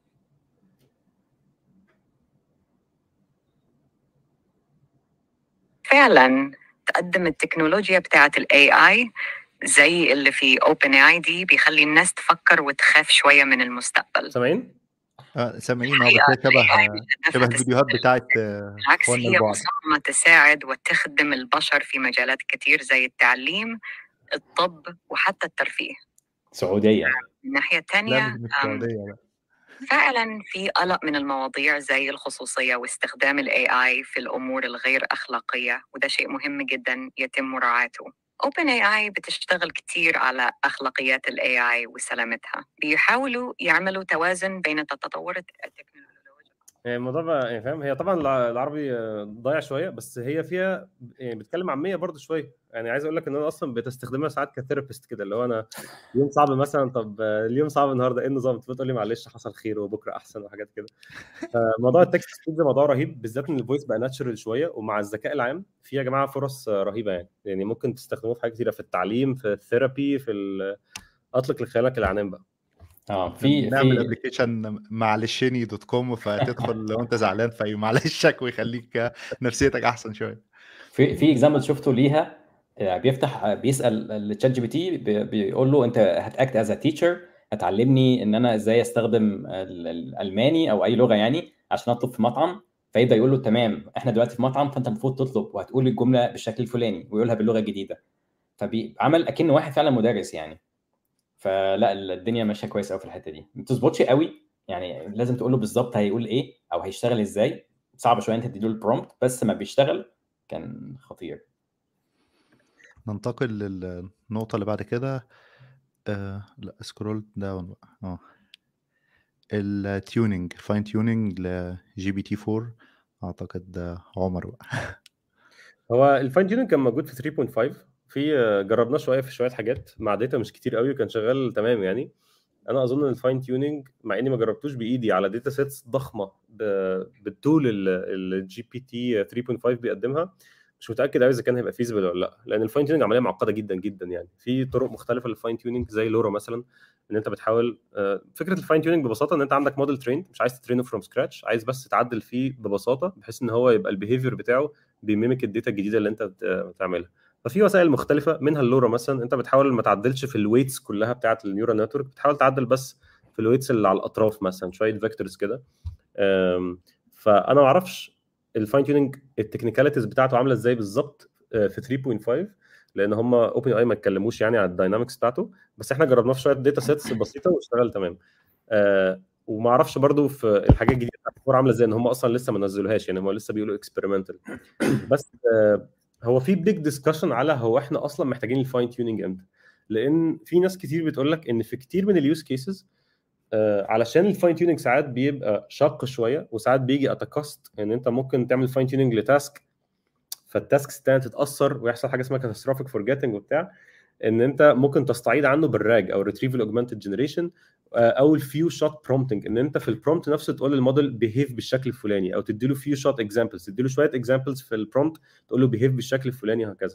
فعلا تقدم التكنولوجيا بتاعت الاي اي زي اللي في اوبن اي دي بيخلي الناس تفكر وتخاف شويه من المستقبل سامعين آه، سامعين اه الحقيقه بس هي شبه الاي اي مش شبه هدفها الفيديوهات تستبدل بتاعت آه، بالعكس اخواننا هي البعد مصممه تساعد وتخدم البشر في مجالات كتير زي التعليم الطب وحتى الترفيه سعوديه من الناحيه لا الثانيه مش من السعودية لا فعلا في قلق من المواضيع زي الخصوصية واستخدام ال AI في الأمور الغير أخلاقية وده شيء مهم جدا يتم مراعاته OpenAI بتشتغل كتير على أخلاقيات ال AI وسلامتها بيحاولوا يعملوا توازن بين تطور التكنولوجيا يعني الموضوع بقى يعني فاهم هي طبعا الع- العربي آه، ضايع شويه بس هي فيها يعني بتتكلم عاميه برضه شويه يعني عايز اقول لك ان انا اصلا بتستخدمها ساعات كثيرابيست كده اللي هو انا يوم صعب مثلا طب آه، اليوم صعب النهارده ايه النظام تقول لي معلش حصل خير وبكره احسن وحاجات كده موضوع التكست سبيد ده موضوع رهيب بالذات ان الفويس بقى ناتشرال شويه ومع الذكاء العام في يا جماعه فرص آه، رهيبه يعني يعني ممكن تستخدموه في حاجات كتيره في التعليم في الثيرابي في ال- اطلق لخيالك العنان بقى اه في نعمل في ابلكيشن معلشني دوت كوم فتدخل لو انت زعلان فيمعلشك ويخليك نفسيتك احسن شويه في في اكزامبل شفته ليها آه، بيفتح آه، بيسال التشات جي بي تي بي- بيقول له انت هتاكت از ا تيتشر هتعلمني ان انا ازاي استخدم ال- الالماني او اي لغه يعني عشان اطلب في مطعم فيبدا يقول له تمام احنا دلوقتي في مطعم فانت المفروض تطلب وهتقول الجمله بالشكل الفلاني ويقولها باللغه الجديده فبيعمل اكنه واحد فعلا مدرس يعني فلا الدنيا ماشيه كويس قوي في الحته دي ما بتظبطش قوي يعني لازم تقول له بالظبط هيقول ايه او هيشتغل ازاي صعب شويه انت تديله البرومبت بس ما بيشتغل كان خطير ننتقل للنقطه اللي بعد كده آه لا سكرول داون بقى اه التيوننج فاين تيوننج لجي بي تي 4 اعتقد ده عمر بقى هو الفاين تيوننج كان موجود في 3.5 في آه، جربناه شويه في شويه حاجات مع داتا مش كتير قوي وكان شغال تمام يعني انا اظن ان الفاين تيوننج مع اني ما جربتوش بايدي على داتا سيتس ضخمه ب- بالطول الجي بي تي 3.5 بيقدمها مش متاكد قوي اذا كان هيبقى فيزبل ولا لا لان الفاين تيوننج عمليه معقده جدا جدا يعني في طرق مختلفه للفاين تيوننج زي لورا مثلا ان انت بتحاول آه، فكره الفاين تيوننج ببساطه ان انت عندك موديل تريند مش عايز تترينه فروم سكراتش عايز بس تعدل فيه ببساطه بحيث ان هو يبقى البيهيفير بتاعه بيميمك الداتا الجديده اللي انت بت- بتعملها ففي وسائل مختلفه منها اللورا مثلا انت بتحاول ما تعدلش في الويتس كلها بتاعه النيورال نتورك بتحاول تعدل بس في الويتس اللي على الاطراف مثلا شويه فيكتورز كده أم، فانا ما اعرفش الفاين تيوننج التكنيكاليتيز بتاعته عامله ازاي بالظبط آه، في 3.5 لان هم اوبن اي ما اتكلموش يعني على الداينامكس بتاعته بس احنا جربناه في شويه داتا سيتس بسيطه واشتغل تمام آه وما اعرفش برضو في الحاجات الجديده بتاعت الفور عامله ازاي ان هم اصلا لسه ما نزلوهاش يعني هم لسه بيقولوا اكسبيرمنتال بس آه هو في بيج ديسكشن على هو احنا اصلا محتاجين الفاين تيوننج امتى لان في ناس كتير بتقول لك ان في كتير من اليوز كيسز آه علشان الفاين تيوننج ساعات بيبقى شاق شويه وساعات بيجي ات كوست ان انت ممكن تعمل فاين تيوننج لتاسك فالتاسكس الثانيه تتاثر ويحصل حاجه اسمها كاتاستروفيك فورجيتنج وبتاع ان انت ممكن تستعيد عنه بالراج او ريتريفل اوجمانتد جنريشن او الفيو شوت برومبتنج ان انت في البرومبت نفسه تقول للموديل بيهيف بالشكل الفلاني او تدي له فيو شوت اكزامبلز تدي له شويه اكزامبلز في البرومبت تقول له بيهيف بالشكل الفلاني وهكذا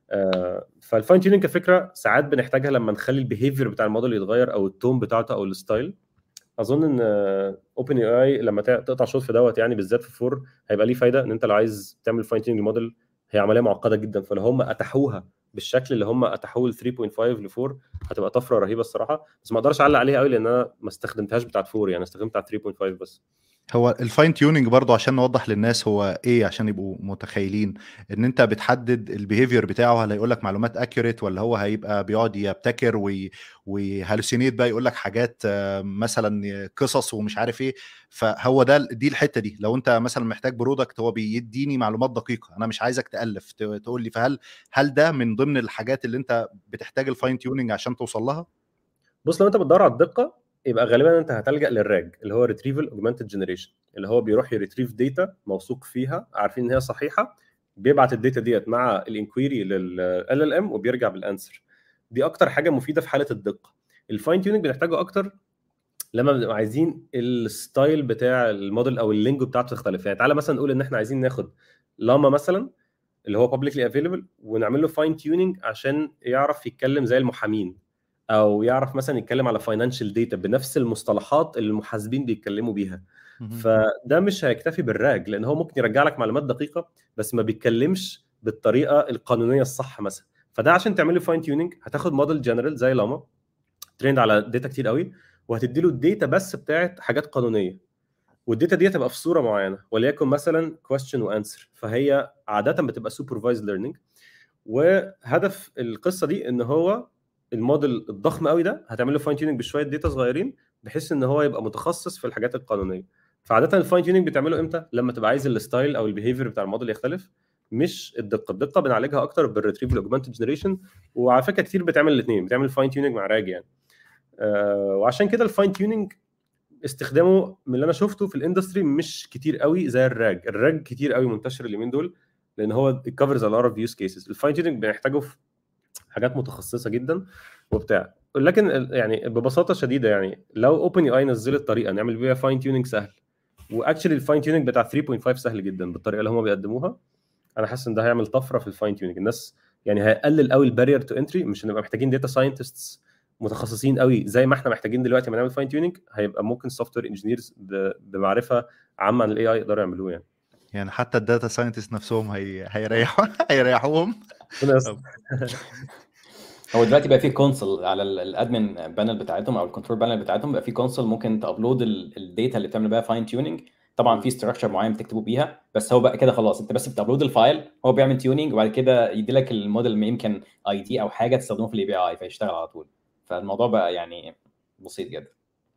آه فالفاين تيوننج كفكره ساعات بنحتاجها لما نخلي البيهيفير بتاع الموديل يتغير او التون بتاعته او الستايل اظن ان اوبن اي اي لما تقطع شوط في دوت يعني بالذات في فور هيبقى ليه فايده ان انت لو عايز تعمل فاين تيوننج للموديل هي عمليه معقده جدا فلو هم اتاحوها بالشكل اللي هم اتاحوه ل 3.5 ل 4 هتبقى طفره رهيبه الصراحه بس ما اقدرش اعلق عليها قوي لان انا ما استخدمتهاش بتاعت 4 يعني استخدمت بتاعت 3.5 بس هو الفاين تيوننج برضو عشان نوضح للناس هو ايه عشان يبقوا متخيلين ان انت بتحدد البيهيفير بتاعه هل هيقول لك معلومات اكيوريت ولا هو هيبقى بيقعد يبتكر وي وهلوسينيت بقى يقول لك حاجات مثلا قصص ومش عارف ايه فهو ده دي الحته دي لو انت مثلا محتاج برودكت هو بيديني معلومات دقيقه انا مش عايزك تالف تقول لي فهل هل ده من ضمن الحاجات اللي انت بتحتاج الفاين تيوننج عشان توصل لها بص لو انت بتدور على الدقه يبقى غالبا انت هتلجا للراج اللي هو ريتريفل اوجمانتد جنريشن اللي هو بيروح يريتريف داتا موثوق فيها عارفين ان هي صحيحه بيبعت الداتا ديت مع الانكويري لل ال ام وبيرجع بالانسر دي اكتر حاجه مفيده في حاله الدقه الفاين تيوننج بنحتاجه اكتر لما بنبقى عايزين الستايل بتاع الموديل او اللينجو بتاعته تختلف يعني تعالى مثلا نقول ان احنا عايزين ناخد لاما مثلا اللي هو بابليكلي افيلبل ونعمل له فاين تيوننج عشان يعرف يتكلم زي المحامين او يعرف مثلا يتكلم على فاينانشال داتا بنفس المصطلحات اللي المحاسبين بيتكلموا بيها فده مش هيكتفي بالراج لان هو ممكن يرجع لك معلومات دقيقه بس ما بيتكلمش بالطريقه القانونيه الصح مثلا فده عشان تعمل له فاين تيوننج هتاخد موديل جنرال زي لاما تريند على داتا كتير قوي وهتدي له الداتا بس بتاعت حاجات قانونيه والداتا دي هتبقى في صوره معينه وليكن مثلا كويستشن وانسر فهي عاده بتبقى سوبرفايزد ليرنينج وهدف القصه دي ان هو الموديل الضخم قوي ده هتعمل له فاين تيوننج بشويه داتا صغيرين بحيث ان هو يبقى متخصص في الحاجات القانونيه فعاده الفاين تيوننج بتعمله امتى لما تبقى عايز الستايل او البيهيفير بتاع الموديل يختلف مش الدقه الدقه بنعالجها اكتر بالريتريفل اوجمانتد جنريشن وعلى فكره كتير بتعمل الاثنين بتعمل فاين تيوننج مع راج يعني آه وعشان كده الفاين تيوننج استخدامه من اللي انا شفته في الاندستري مش كتير قوي زي الراج الراج كتير قوي منتشر اليومين دول لان هو كفرز ا لوت اوف يوز كيسز الفاين تيوننج بنحتاجه في حاجات متخصصه جدا وبتاع لكن يعني ببساطه شديده يعني لو اوبن اي نزلت طريقه نعمل بيها فاين تيوننج سهل واكشلي الفاين تيوننج بتاع 3.5 سهل جدا بالطريقه اللي هم بيقدموها انا حاسس ان ده هيعمل طفره في الفاين تيوننج الناس يعني هيقلل قوي البارير تو انتري مش هنبقى محتاجين داتا ساينتستس متخصصين قوي زي ما احنا محتاجين دلوقتي لما نعمل فاين تيوننج هيبقى ممكن سوفت وير انجينيرز بمعرفه عامه عن الاي اي يقدروا يعملوه يعني يعني حتى الداتا ساينتست نفسهم هي... هيريحوا هيريحوهم هو دلوقتي بقى في كونسول على الادمن بانل بتاعتهم او الكنترول بانل بتاعتهم بقى في كونسول ممكن تابلود الداتا اللي بتعمل بيها فاين تيوننج طبعا في ستراكشر معين بتكتبوا بيها بس هو بقى كده خلاص انت بس بتابلود الفايل هو بيعمل تيوننج وبعد كده يدي لك الموديل يمكن اي دي او حاجه تستخدمه في الاي بي اي فيشتغل على طول فالموضوع بقى يعني بسيط جدا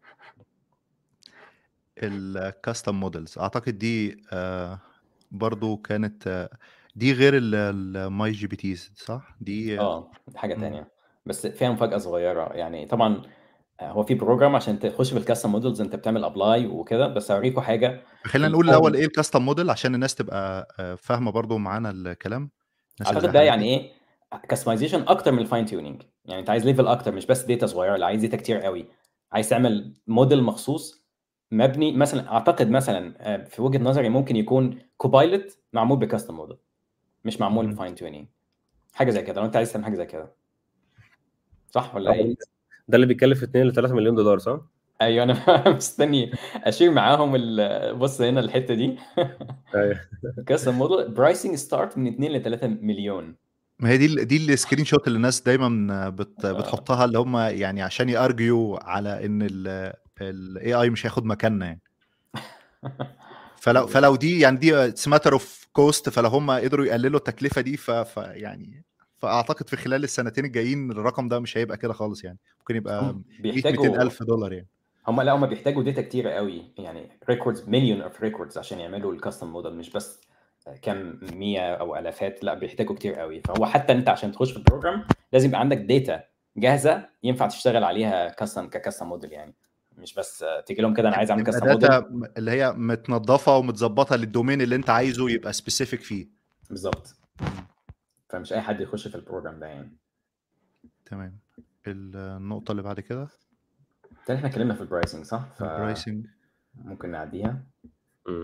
الكاستم موديلز اعتقد دي برضو كانت دي غير الماي جي بي تيز صح دي اه حاجه تانية بس فيها مفاجاه صغيره يعني طبعا هو في بروجرام عشان تخش في الكاستم موديلز انت بتعمل ابلاي وكده بس هوريكم حاجه خلينا نقول الاول ايه الكاستم موديل عشان الناس تبقى فاهمه برضو معانا الكلام اعتقد ده يعني ايه كاستمايزيشن اكتر من الفاين تيوننج يعني انت عايز ليفل اكتر مش بس داتا صغيره لا عايز داتا كتير قوي عايز تعمل موديل مخصوص مبني مثلا اعتقد مثلا في وجهه نظري ممكن يكون كوبايلوت معمول بكاستم موديل مش معمول بفاين تيونينج حاجه زي كده لو انت عايز تعمل حاجه زي كده صح ولا ايه؟ ده اللي بيكلف 2 ل 3 مليون دولار صح؟ ايوه انا مستني اشير معاهم بص هنا الحته دي ايوه كاستم موديل برايسنج ستارت من 2 ل 3 مليون ما هي دي دي السكرين شوت اللي الناس دايما بت بتحطها اللي هم يعني عشان يارجيو على ان الاي اي مش هياخد مكاننا يعني فلو فلو دي يعني دي اتس ماتر اوف كوست فلو هم قدروا يقللوا التكلفه دي ف, ف يعني فاعتقد في خلال السنتين الجايين الرقم ده مش هيبقى كده خالص يعني ممكن يبقى هم 100 بيحتاجوا 200 الف دولار يعني هم لا هم بيحتاجوا داتا كتير قوي يعني ريكوردز مليون اوف ريكوردز عشان يعملوا الكاستم موديل مش بس كم مية او الافات لا بيحتاجوا كتير قوي فهو حتى انت عشان تخش في البروجرام لازم يبقى عندك داتا جاهزه ينفع تشتغل عليها كاستم ككاستم موديل يعني مش بس تيجي لهم كده انا عايز اعمل يبقى كاستم موديل داتا اللي هي متنظفه ومتظبطه للدومين اللي انت عايزه يبقى سبيسيفيك فيه بالظبط فمش اي حد يخش في البروجرام ده يعني تمام النقطه اللي بعد كده ده احنا اتكلمنا في البرايسنج صح؟ البرايسنج فممكن نعديها مم.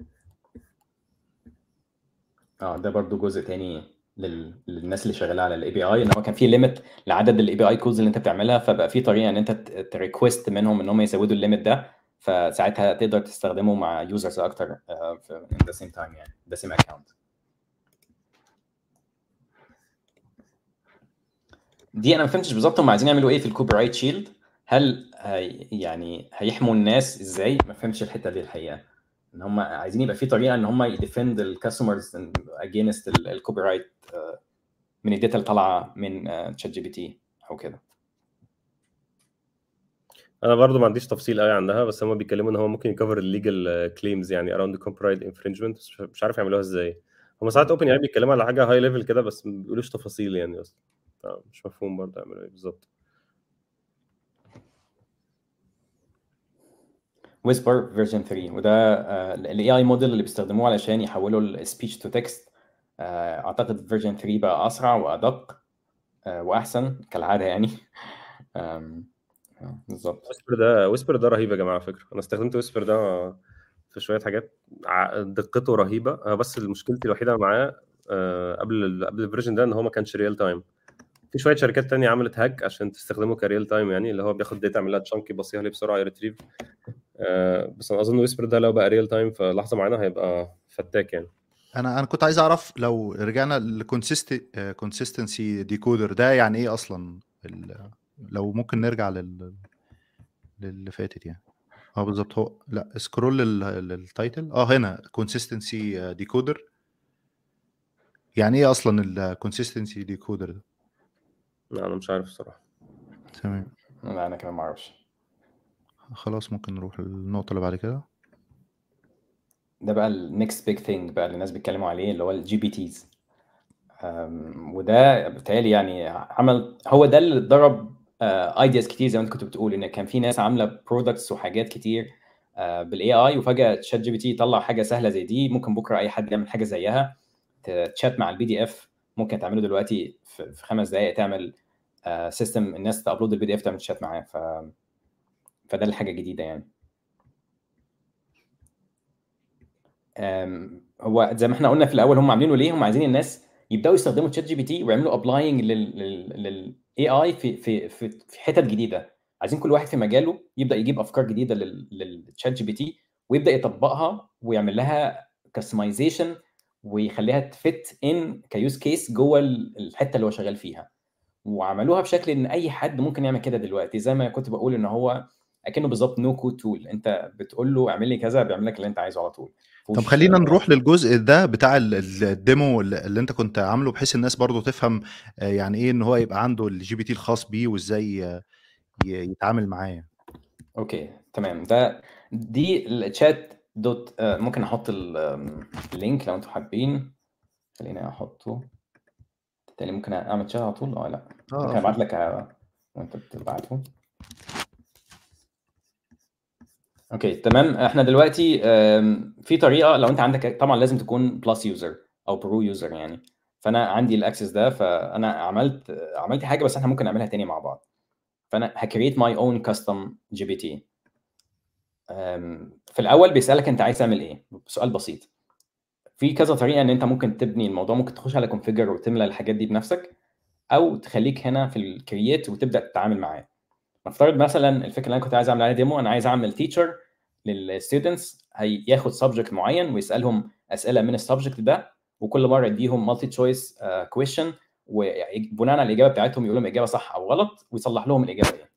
اه ده برضو جزء تاني لل... للناس اللي شغاله على الاي بي اي ان هو كان في ليميت لعدد الاي بي اي كودز اللي انت بتعملها فبقى في طريقه ان انت تريكوست منهم ان هم يزودوا الليميت ده فساعتها تقدر تستخدمه مع يوزرز اكتر آه، في in the same time يعني the same account دي انا ما فهمتش بالظبط هم عايزين يعملوا ايه في الكوبي رايت شيلد هل هي يعني هيحموا الناس ازاي ما فهمتش الحته دي الحقيقه ان هم عايزين يبقى في طريقه ان هم يديفند الكاستمرز اجينست الكوبي رايت من الداتا اللي طالعه من تشات جي بي تي او كده انا برضو ما عنديش تفصيل قوي عنها بس هم بيتكلموا ان هو ممكن يكفر الليجل كليمز يعني اراوند كوبرايت انفرنجمنت مش عارف يعملوها ازاي هم ساعات اوبن يعني بيتكلموا على حاجه هاي ليفل كده بس ما بيقولوش تفاصيل يعني اصلا مش مفهوم برضه يعملوا ايه بالظبط ويسبر فيرجن 3 وده الاي اي موديل اللي بيستخدموه علشان يحولوا السبيتش تو تكست اعتقد فيرجن 3 بقى اسرع وادق آه، واحسن كالعاده يعني آم، آه، بالظبط ويسبر ده ويسبر ده رهيب يا جماعه على فكره انا استخدمت ويسبر ده في شويه حاجات ع- دقته رهيبه أنا بس مشكلتي الوحيده معاه آه، قبل ال- قبل الفيرجن ده ان هو ما كانش ريال تايم في شويه شركات تانية عملت هاك عشان تستخدمه كريال تايم يعني اللي هو بياخد داتا يعمل لها تشانك يبصيها لي بسرعه يريتريف بس انا اظن ويسبر ده لو بقى ريال تايم في لحظه معينه هيبقى فتاك يعني انا انا كنت عايز اعرف لو رجعنا للكونسيستنسي ديكودر ده يعني ايه اصلا ال- لو ممكن نرجع لل للي فاتت يعني اه بالظبط هو لا سكرول لل- للتايتل اه هنا كونسيستنسي ديكودر يعني ايه اصلا الكونسيستنسي ديكودر ده لا انا مش عارف الصراحه تمام لا انا كمان ما اعرفش خلاص ممكن نروح للنقطه اللي بعد كده ده بقى النكست بيج ثينج بقى اللي الناس بيتكلموا عليه اللي هو الجي بي تيز وده بيتهيألي يعني عمل هو ده اللي ضرب ايدياز كتير زي ما انت كنت بتقول ان كان في ناس عامله برودكتس وحاجات كتير بالاي اي وفجاه تشات جي بي تي يطلع حاجه سهله زي دي ممكن بكره اي حد يعمل حاجه زيها تشات مع البي دي اف ممكن تعمله دلوقتي في في خمس دقائق تعمل سيستم الناس تابلود البي دي اف تعمل تشات معاه ف فده الحاجه الجديده يعني أم، هو زي ما احنا قلنا في الاول هم عاملينه ليه هم عايزين الناس يبداوا يستخدموا تشات جي بي تي ويعملوا ابلاينج للاي اي في في في في حتت جديده عايزين كل واحد في مجاله يبدا يجيب افكار جديده للتشات جي بي تي ويبدا يطبقها ويعمل لها كاستمايزيشن ويخليها تفت ان كيوز كيس جوه ال- الحته اللي هو شغال فيها وعملوها بشكل ان اي حد ممكن يعمل كده دلوقتي زي ما كنت بقول ان هو اكنه بالظبط نو كود تول انت بتقول له اعمل لي كذا بيعمل لك اللي انت عايزه على طول طب مفهوش- خلينا نروح للجزء ده بتاع ال- ال- الديمو اللي اللي انت كنت عامله بحيث الناس برضو تفهم آه، يعني ايه ان هو يبقى عنده الجي بي تي الخاص بيه وازاي آه، ي- يتعامل معاه اوكي تمام ده دي الشات دوت آه، ممكن احط ال- آم، اللينك لو انتم حابين خليني احطه تاني ممكن اعمل شات على طول اه لا ممكن اه ابعت لك آه، وانت بتبعته اوكي تمام احنا دلوقتي آم، في طريقه لو انت عندك طبعا لازم تكون بلس يوزر او برو يوزر يعني فانا عندي الاكسس ده فانا عملت عملت حاجه بس احنا ممكن نعملها تاني مع بعض فانا هكريت ماي اون كاستم جي بي تي في الاول بيسالك انت عايز تعمل ايه سؤال بسيط في كذا طريقه ان انت ممكن تبني الموضوع ممكن تخش على كونفيجر وتملى الحاجات دي بنفسك او تخليك هنا في الكرييت وتبدا تتعامل معاه نفترض مثلا الفكره اللي انا كنت عايز اعمل عليها ديمو انا عايز اعمل تيتشر للستودنتس هياخد سبجكت معين ويسالهم اسئله من السبجكت ده وكل مره يديهم مالتي تشويس كويشن وبناء على الاجابه بتاعتهم يقول لهم اجابه صح او غلط ويصلح لهم الاجابه ايه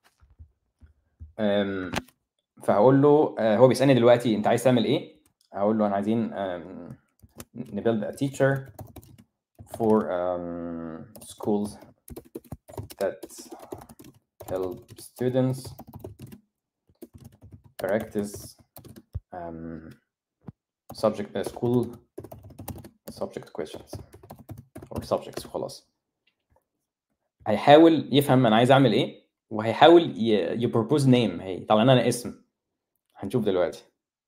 أم، فهقول له آه، هو بيسالني دلوقتي انت عايز تعمل ايه هقول له انا عايزين أم، نبيلد a teacher for um, schools that help students practice um, subject uh, school subject questions or subjects وخلاص هيحاول يفهم انا عايز اعمل ايه وهيحاول يبروبوز نيم هيطلع لنا اسم هنشوف دلوقتي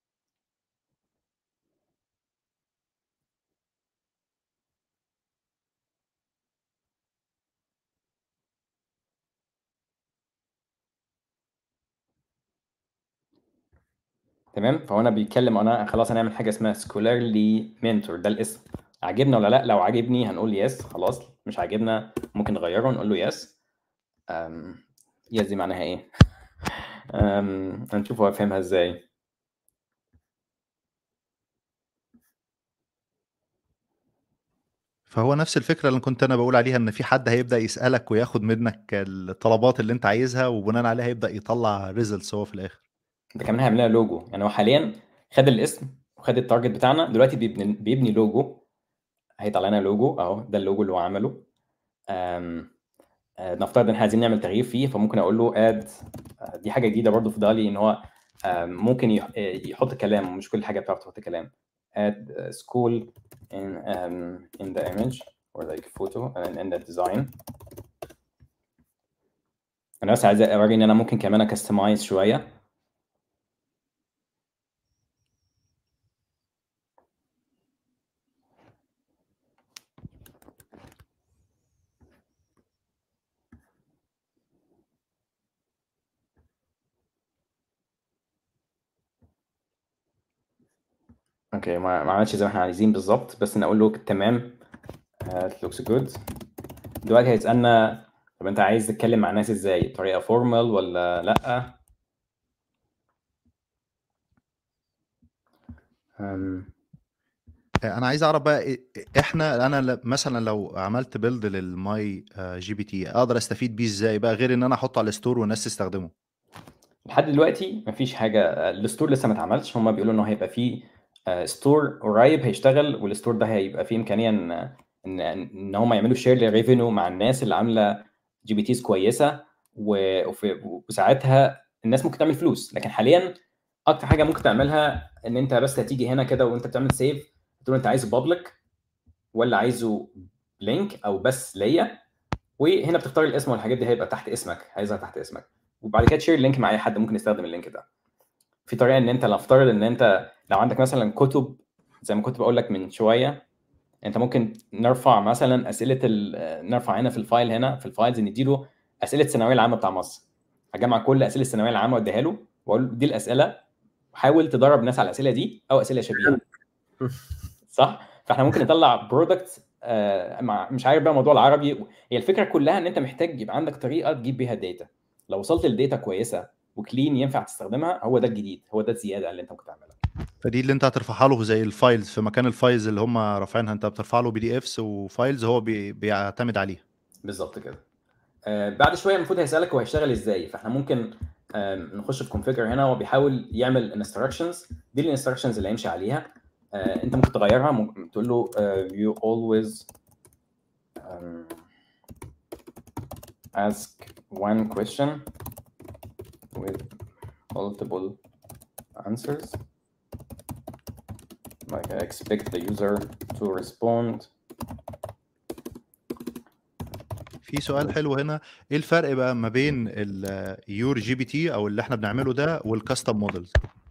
تمام فهو انا بيتكلم انا خلاص هنعمل حاجه اسمها سكولارلي منتور ده الاسم عجبنا ولا لا لو عجبني هنقول يس خلاص مش عاجبنا ممكن نغيره ونقول له يس يس دي معناها ايه أم، هنشوف هو فاهمها ازاي فهو نفس الفكرة اللي كنت أنا بقول عليها إن في حد هيبدأ يسألك وياخد منك الطلبات اللي أنت عايزها وبناء عليها يبدأ يطلع ريزلتس هو في الآخر ده كمان هيعمل لنا لوجو يعني هو حاليا خد الاسم وخد التارجت بتاعنا دلوقتي بيبني, بيبني لوجو هيطلع لنا لوجو اهو ده اللوجو اللي هو عمله أم، آه، نفترض ان احنا عايزين نعمل تغيير فيه فممكن اقول له اد دي حاجه جديده برضو في دالي ان هو آم، ممكن يح- آه، يحط كلام مش كل حاجه بتعرف تحط كلام add uh, school in um, in the image or like photo and in the design انا بس عايز اوري ان انا ممكن كمان اكستمايز شويه اوكي ما ما عملش زي ما احنا عايزين بالظبط بس نقول له تمام uh, it looks good دلوقتي هيسألنا طب انت عايز تتكلم مع الناس ازاي طريقة فورمال ولا لا أم، أنا عايز أعرف بقى إيه- إحنا أنا ل- مثلا لو عملت بيلد للماي جي بي تي أقدر أستفيد بيه إزاي بقى غير إن أنا أحطه على الستور والناس تستخدمه لحد لحد دلوقتي مفيش حاجة الستور لسه ما اتعملش هما بيقولوا انه هيبقى فيه ستور قريب هيشتغل والستور ده هيبقى فيه امكانية ان ان ان هم يعملوا شير للريفينيو مع الناس اللي عاملة جي بي تيز كويسة و- وفي- وساعتها الناس ممكن تعمل فلوس لكن حاليا اكتر حاجة ممكن تعملها ان انت بس هتيجي هنا كده وانت بتعمل سيف تقول انت عايزه بابليك ولا عايزه لينك او بس ليا وهنا بتختار الاسم والحاجات دي هيبقى تحت اسمك عايزها تحت اسمك وبعد كده تشير اللينك مع اي حد ممكن يستخدم اللينك ده في طريقه ان انت نفترض ان انت لو عندك مثلا كتب زي ما كنت بقول لك من شويه انت ممكن نرفع مثلا اسئله ال- نرفع هنا في الفايل هنا في الفايلز نديله اسئله الثانويه العامه بتاع مصر هجمع كل اسئله الثانويه العامه واديها له واقول له دي الاسئله حاول تدرب ناس على الاسئله دي او اسئله شبيهه صح فاحنا ممكن نطلع برودكت مع مش عارف بقى موضوع العربي هي الفكره كلها ان انت محتاج يبقى عندك طريقه تجيب بيها الداتا لو وصلت لداتا كويسه وكلين ينفع تستخدمها هو ده الجديد هو ده الزياده اللي انت ممكن تعملها فدي اللي أنت هترفعها له زي الفايلز في مكان الفايلز اللي هم رافعينها أنت بترفع له بي دي إفس وفايلز هو بي بيعتمد عليها بالظبط كده آه بعد شويه المفروض هيسالك هو هيشتغل ازاي فاحنا ممكن آه نخش في كونفيجر هنا هو بيحاول يعمل انستراكشنز دي الانستراكشنز اللي هيمشي عليها آه انت ممكن تغيرها ممكن تقول له آه you always um, ask one question with multiple answers like I expect the user to respond في سؤال حلو هنا ايه الفرق بقى ما بين اليور جي بي تي او اللي احنا بنعمله ده والكاستم مودلز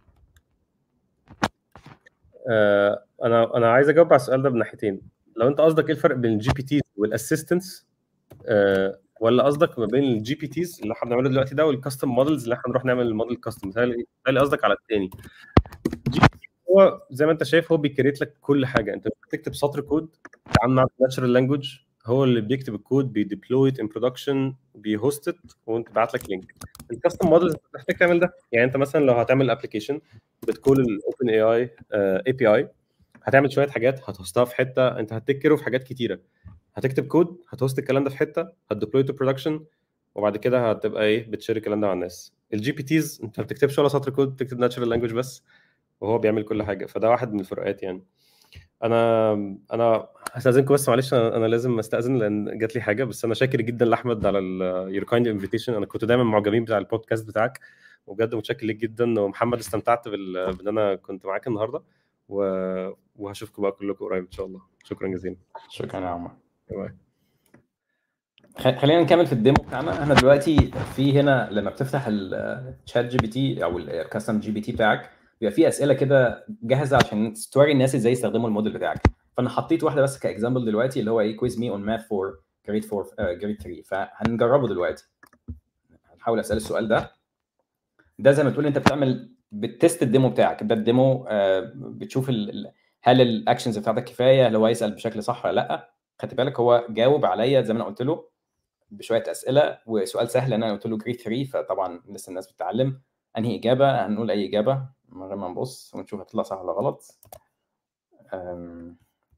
آه، انا انا عايز اجاوب على السؤال ده بناحيتين لو انت قصدك ايه الفرق بين الجي بي تيز والاسيستنتس ولا قصدك ما بين الجي بي تيز اللي احنا بنعمله دلوقتي ده والكاستم مودلز اللي احنا نروح نعمل الموديل كاستم متهيألي متهيألي قصدك على الثاني الجي بي تي هو زي ما انت شايف هو بيكريت لك كل حاجه انت بتكتب سطر كود بتتعامل مع ناتشرال لانجوج هو اللي بيكتب الكود بيديبلوي ان برودكشن بيهوست وانت بعت لك لينك الكاستم مودلز انت بتحتاج تعمل ده يعني انت مثلا لو هتعمل ابلكيشن بتكول الاوبن اي اي اي بي اي هتعمل شويه حاجات هتهوستها في حته انت هتكره في حاجات كتيره هتكتب كود هتهوست الكلام ده في حته هتديبلوي تو برودكشن وبعد كده هتبقى ايه بتشير الكلام ده مع الناس الجي بي تيز انت ما بتكتبش ولا سطر كود بتكتب ناتشرال لانجوج بس وهو بيعمل كل حاجه فده واحد من الفروقات يعني انا انا هستاذنكم بس معلش انا أنا لازم استاذن لان جات لي حاجه بس انا شاكر جدا لاحمد على يور كايند انفيتيشن انا كنت دايما معجبين بتاع البودكاست بتاعك وبجد متشكر ليك جدا ومحمد استمتعت بال... بان انا كنت معاك النهارده و... وهشوفكم بقى كلكم قريب ان شاء الله شكرا جزيلا شكرا يا عمر باي. خ- خلينا نكمل في الديمو بتاعنا احنا دلوقتي في هنا لما بتفتح الشات جي بي تي او الكاستم جي بي تي بتاعك بيبقى في اسئله كده جاهزه عشان توري الناس ازاي يستخدموا الموديل بتاعك فانا حطيت واحده بس كاكزامبل دلوقتي اللي هو ايه كويز مي اون ماث فور جريد 4 جريد 3 فهنجربه دلوقتي هنحاول اسال السؤال ده ده زي ما تقول انت بتعمل بتست الديمو بتاعك ده الديمو آه، بتشوف ال- ال- هل الاكشنز بتاعتك كفايه هل هو يسال بشكل صح ولا لا خدت بالك هو جاوب عليا زي ما انا قلت له بشويه اسئله وسؤال سهل لان انا قلت له جريد 3 فطبعا لسه الناس بتتعلم انهي اجابه هنقول اي اجابه من غير ما نبص ونشوف هتطلع صح ولا غلط أم...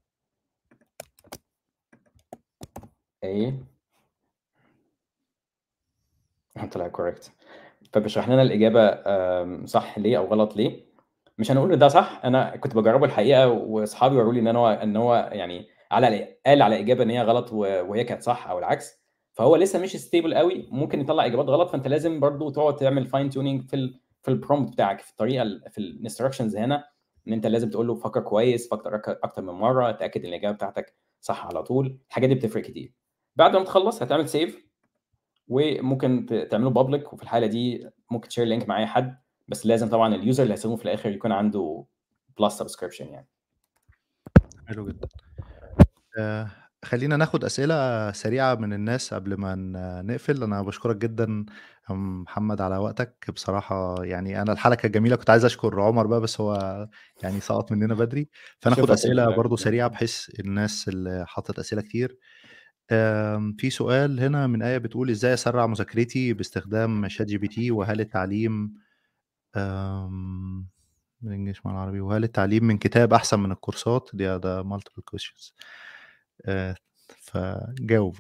ايه طلع كوريكت فبيشرح لنا الاجابه أم، صح ليه او غلط ليه مش هنقول ان ده صح انا كنت بجربه الحقيقه واصحابي وروا لي ان هو ان هو يعني على قال على اجابه ان هي غلط و- وهي كانت صح او العكس فهو لسه مش ستيبل قوي ممكن يطلع اجابات غلط فانت لازم برضو تقعد تعمل فاين تيونينج في ال في البرومبت بتاعك في الطريقه ال- في الانستراكشنز هنا ان انت لازم تقول له فكر كويس فكر أك- اكتر من مره تاكد ان الاجابه بتاعتك صح على طول الحاجات دي بتفرق كتير بعد ما تخلص هتعمل سيف وممكن ت- تعمله بابليك وفي الحاله دي ممكن تشير لينك مع اي حد بس لازم طبعا اليوزر اللي هيستخدمه في الاخر يكون عنده بلس سبسكريبشن يعني حلو جدا آه، خلينا ناخد أسئلة سريعة من الناس قبل ما ن- نقفل أنا بشكرك جدا يا محمد على وقتك بصراحة يعني أنا الحلقة كانت جميلة كنت عايز أشكر عمر بقى بس هو يعني سقط مننا بدري فناخد شوفك أسئلة كده. برضو سريعة بحيث الناس اللي حطت أسئلة كتير آم، في سؤال هنا من آية بتقول إزاي أسرع مذاكرتي باستخدام شات جي بي تي وهل التعليم آم، بالإنجليزي مع العربي وهل التعليم من كتاب أحسن من الكورسات دي ده multiple questions آه، فجاوب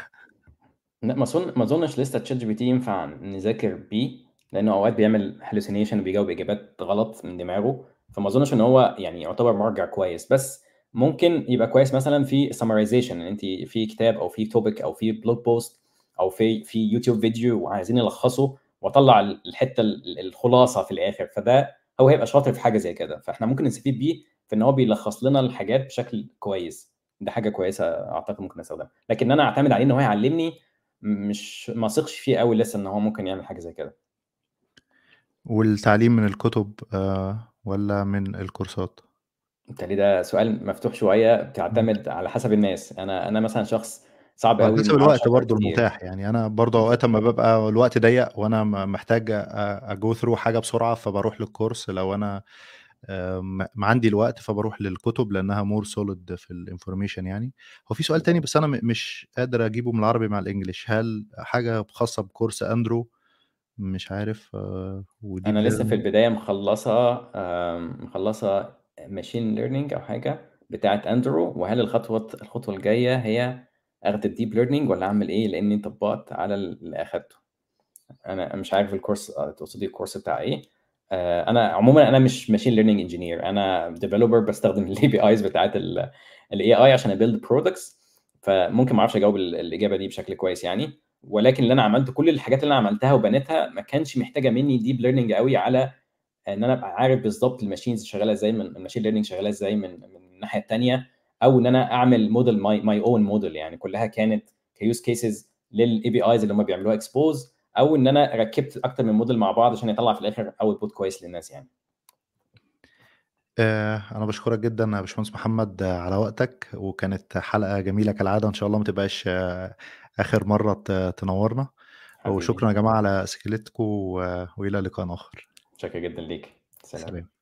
لا ما اظن ما اظنش لسه تشات جي بي تي ينفع نذاكر بيه لانه اوقات بيعمل هلوسينيشن وبيجاوب اجابات غلط من دماغه فما اظنش ان هو يعني يعتبر مرجع كويس بس ممكن يبقى كويس مثلا في summarization ان انت في كتاب او في توبيك او في بلوج بوست او في في يوتيوب فيديو وعايزين يلخصه واطلع الحته ال- الخلاصه في الاخر فده هو هيبقى شاطر في حاجه زي كده فاحنا ممكن نستفيد بيه في ان هو بيلخص لنا الحاجات بشكل كويس ده حاجه كويسه اعتقد ممكن استخدمها لكن ان انا اعتمد عليه ان هو يعلمني مش ما اثقش فيه قوي لسه ان هو ممكن يعمل حاجه زي كده والتعليم من الكتب آه، ولا من الكورسات بالتالي ده سؤال مفتوح شويه بتعتمد على حسب الناس انا انا مثلا شخص صعب على قوي حسب إني أعرف الوقت أحضر برضو كتير. المتاح يعني انا برضو اوقات اما ببقى الوقت ضيق وانا م- محتاج اجو ثرو حاجه بسرعه فبروح للكورس لو انا آه، م- ما عندي الوقت فبروح للكتب لانها مور سوليد في الانفورميشن يعني هو في سؤال تاني بس انا م- مش قادر اجيبه من العربي مع الانجليش هل حاجه خاصه بكورس اندرو مش عارف آه، ودي انا لسه في بليرنينج البدايه مخلصه آم، مخلصه ماشين ليرنينج او حاجه بتاعه اندرو وهل الخطوه الخطوه الجايه هي اخد الديب ليرنينج ولا اعمل ايه لاني طبقت على اللي اخدته انا مش عارف الكورس آه، تقصدي الكورس بتاع ايه آه، انا عموما انا مش ماشين ليرنينج انجينير انا ديفلوبر بستخدم الاي بي ايز بتاعت الاي اي عشان ابيلد برودكتس فممكن ما اعرفش اجاوب ال- الاجابه دي بشكل كويس يعني ولكن اللي انا عملته كل الحاجات اللي انا عملتها وبنيتها ما كانش محتاجه مني ديب ليرنينج قوي على ان انا ابقى عارف بالظبط الماشينز شغاله ازاي من الماشين ليرنينج شغاله ازاي من من الناحيه الثانيه او ان انا اعمل موديل ماي ماي اون موديل يعني كلها كانت كيوز كيسز للاي بي ايز اللي هم بيعملوها اكسبوز او ان انا ركبت اكتر من موديل مع بعض عشان يطلع في الاخر اوتبوت كويس للناس يعني آه، انا بشكرك جدا يا باشمهندس محمد آه، على وقتك وكانت حلقه جميله كالعاده ان شاء الله ما تبقاش آه، اخر مره ت- تنورنا حبيبي وشكرا يا جماعه على اسئلتكم و- والى لقاء اخر شكرا جدا ليك سلام سلام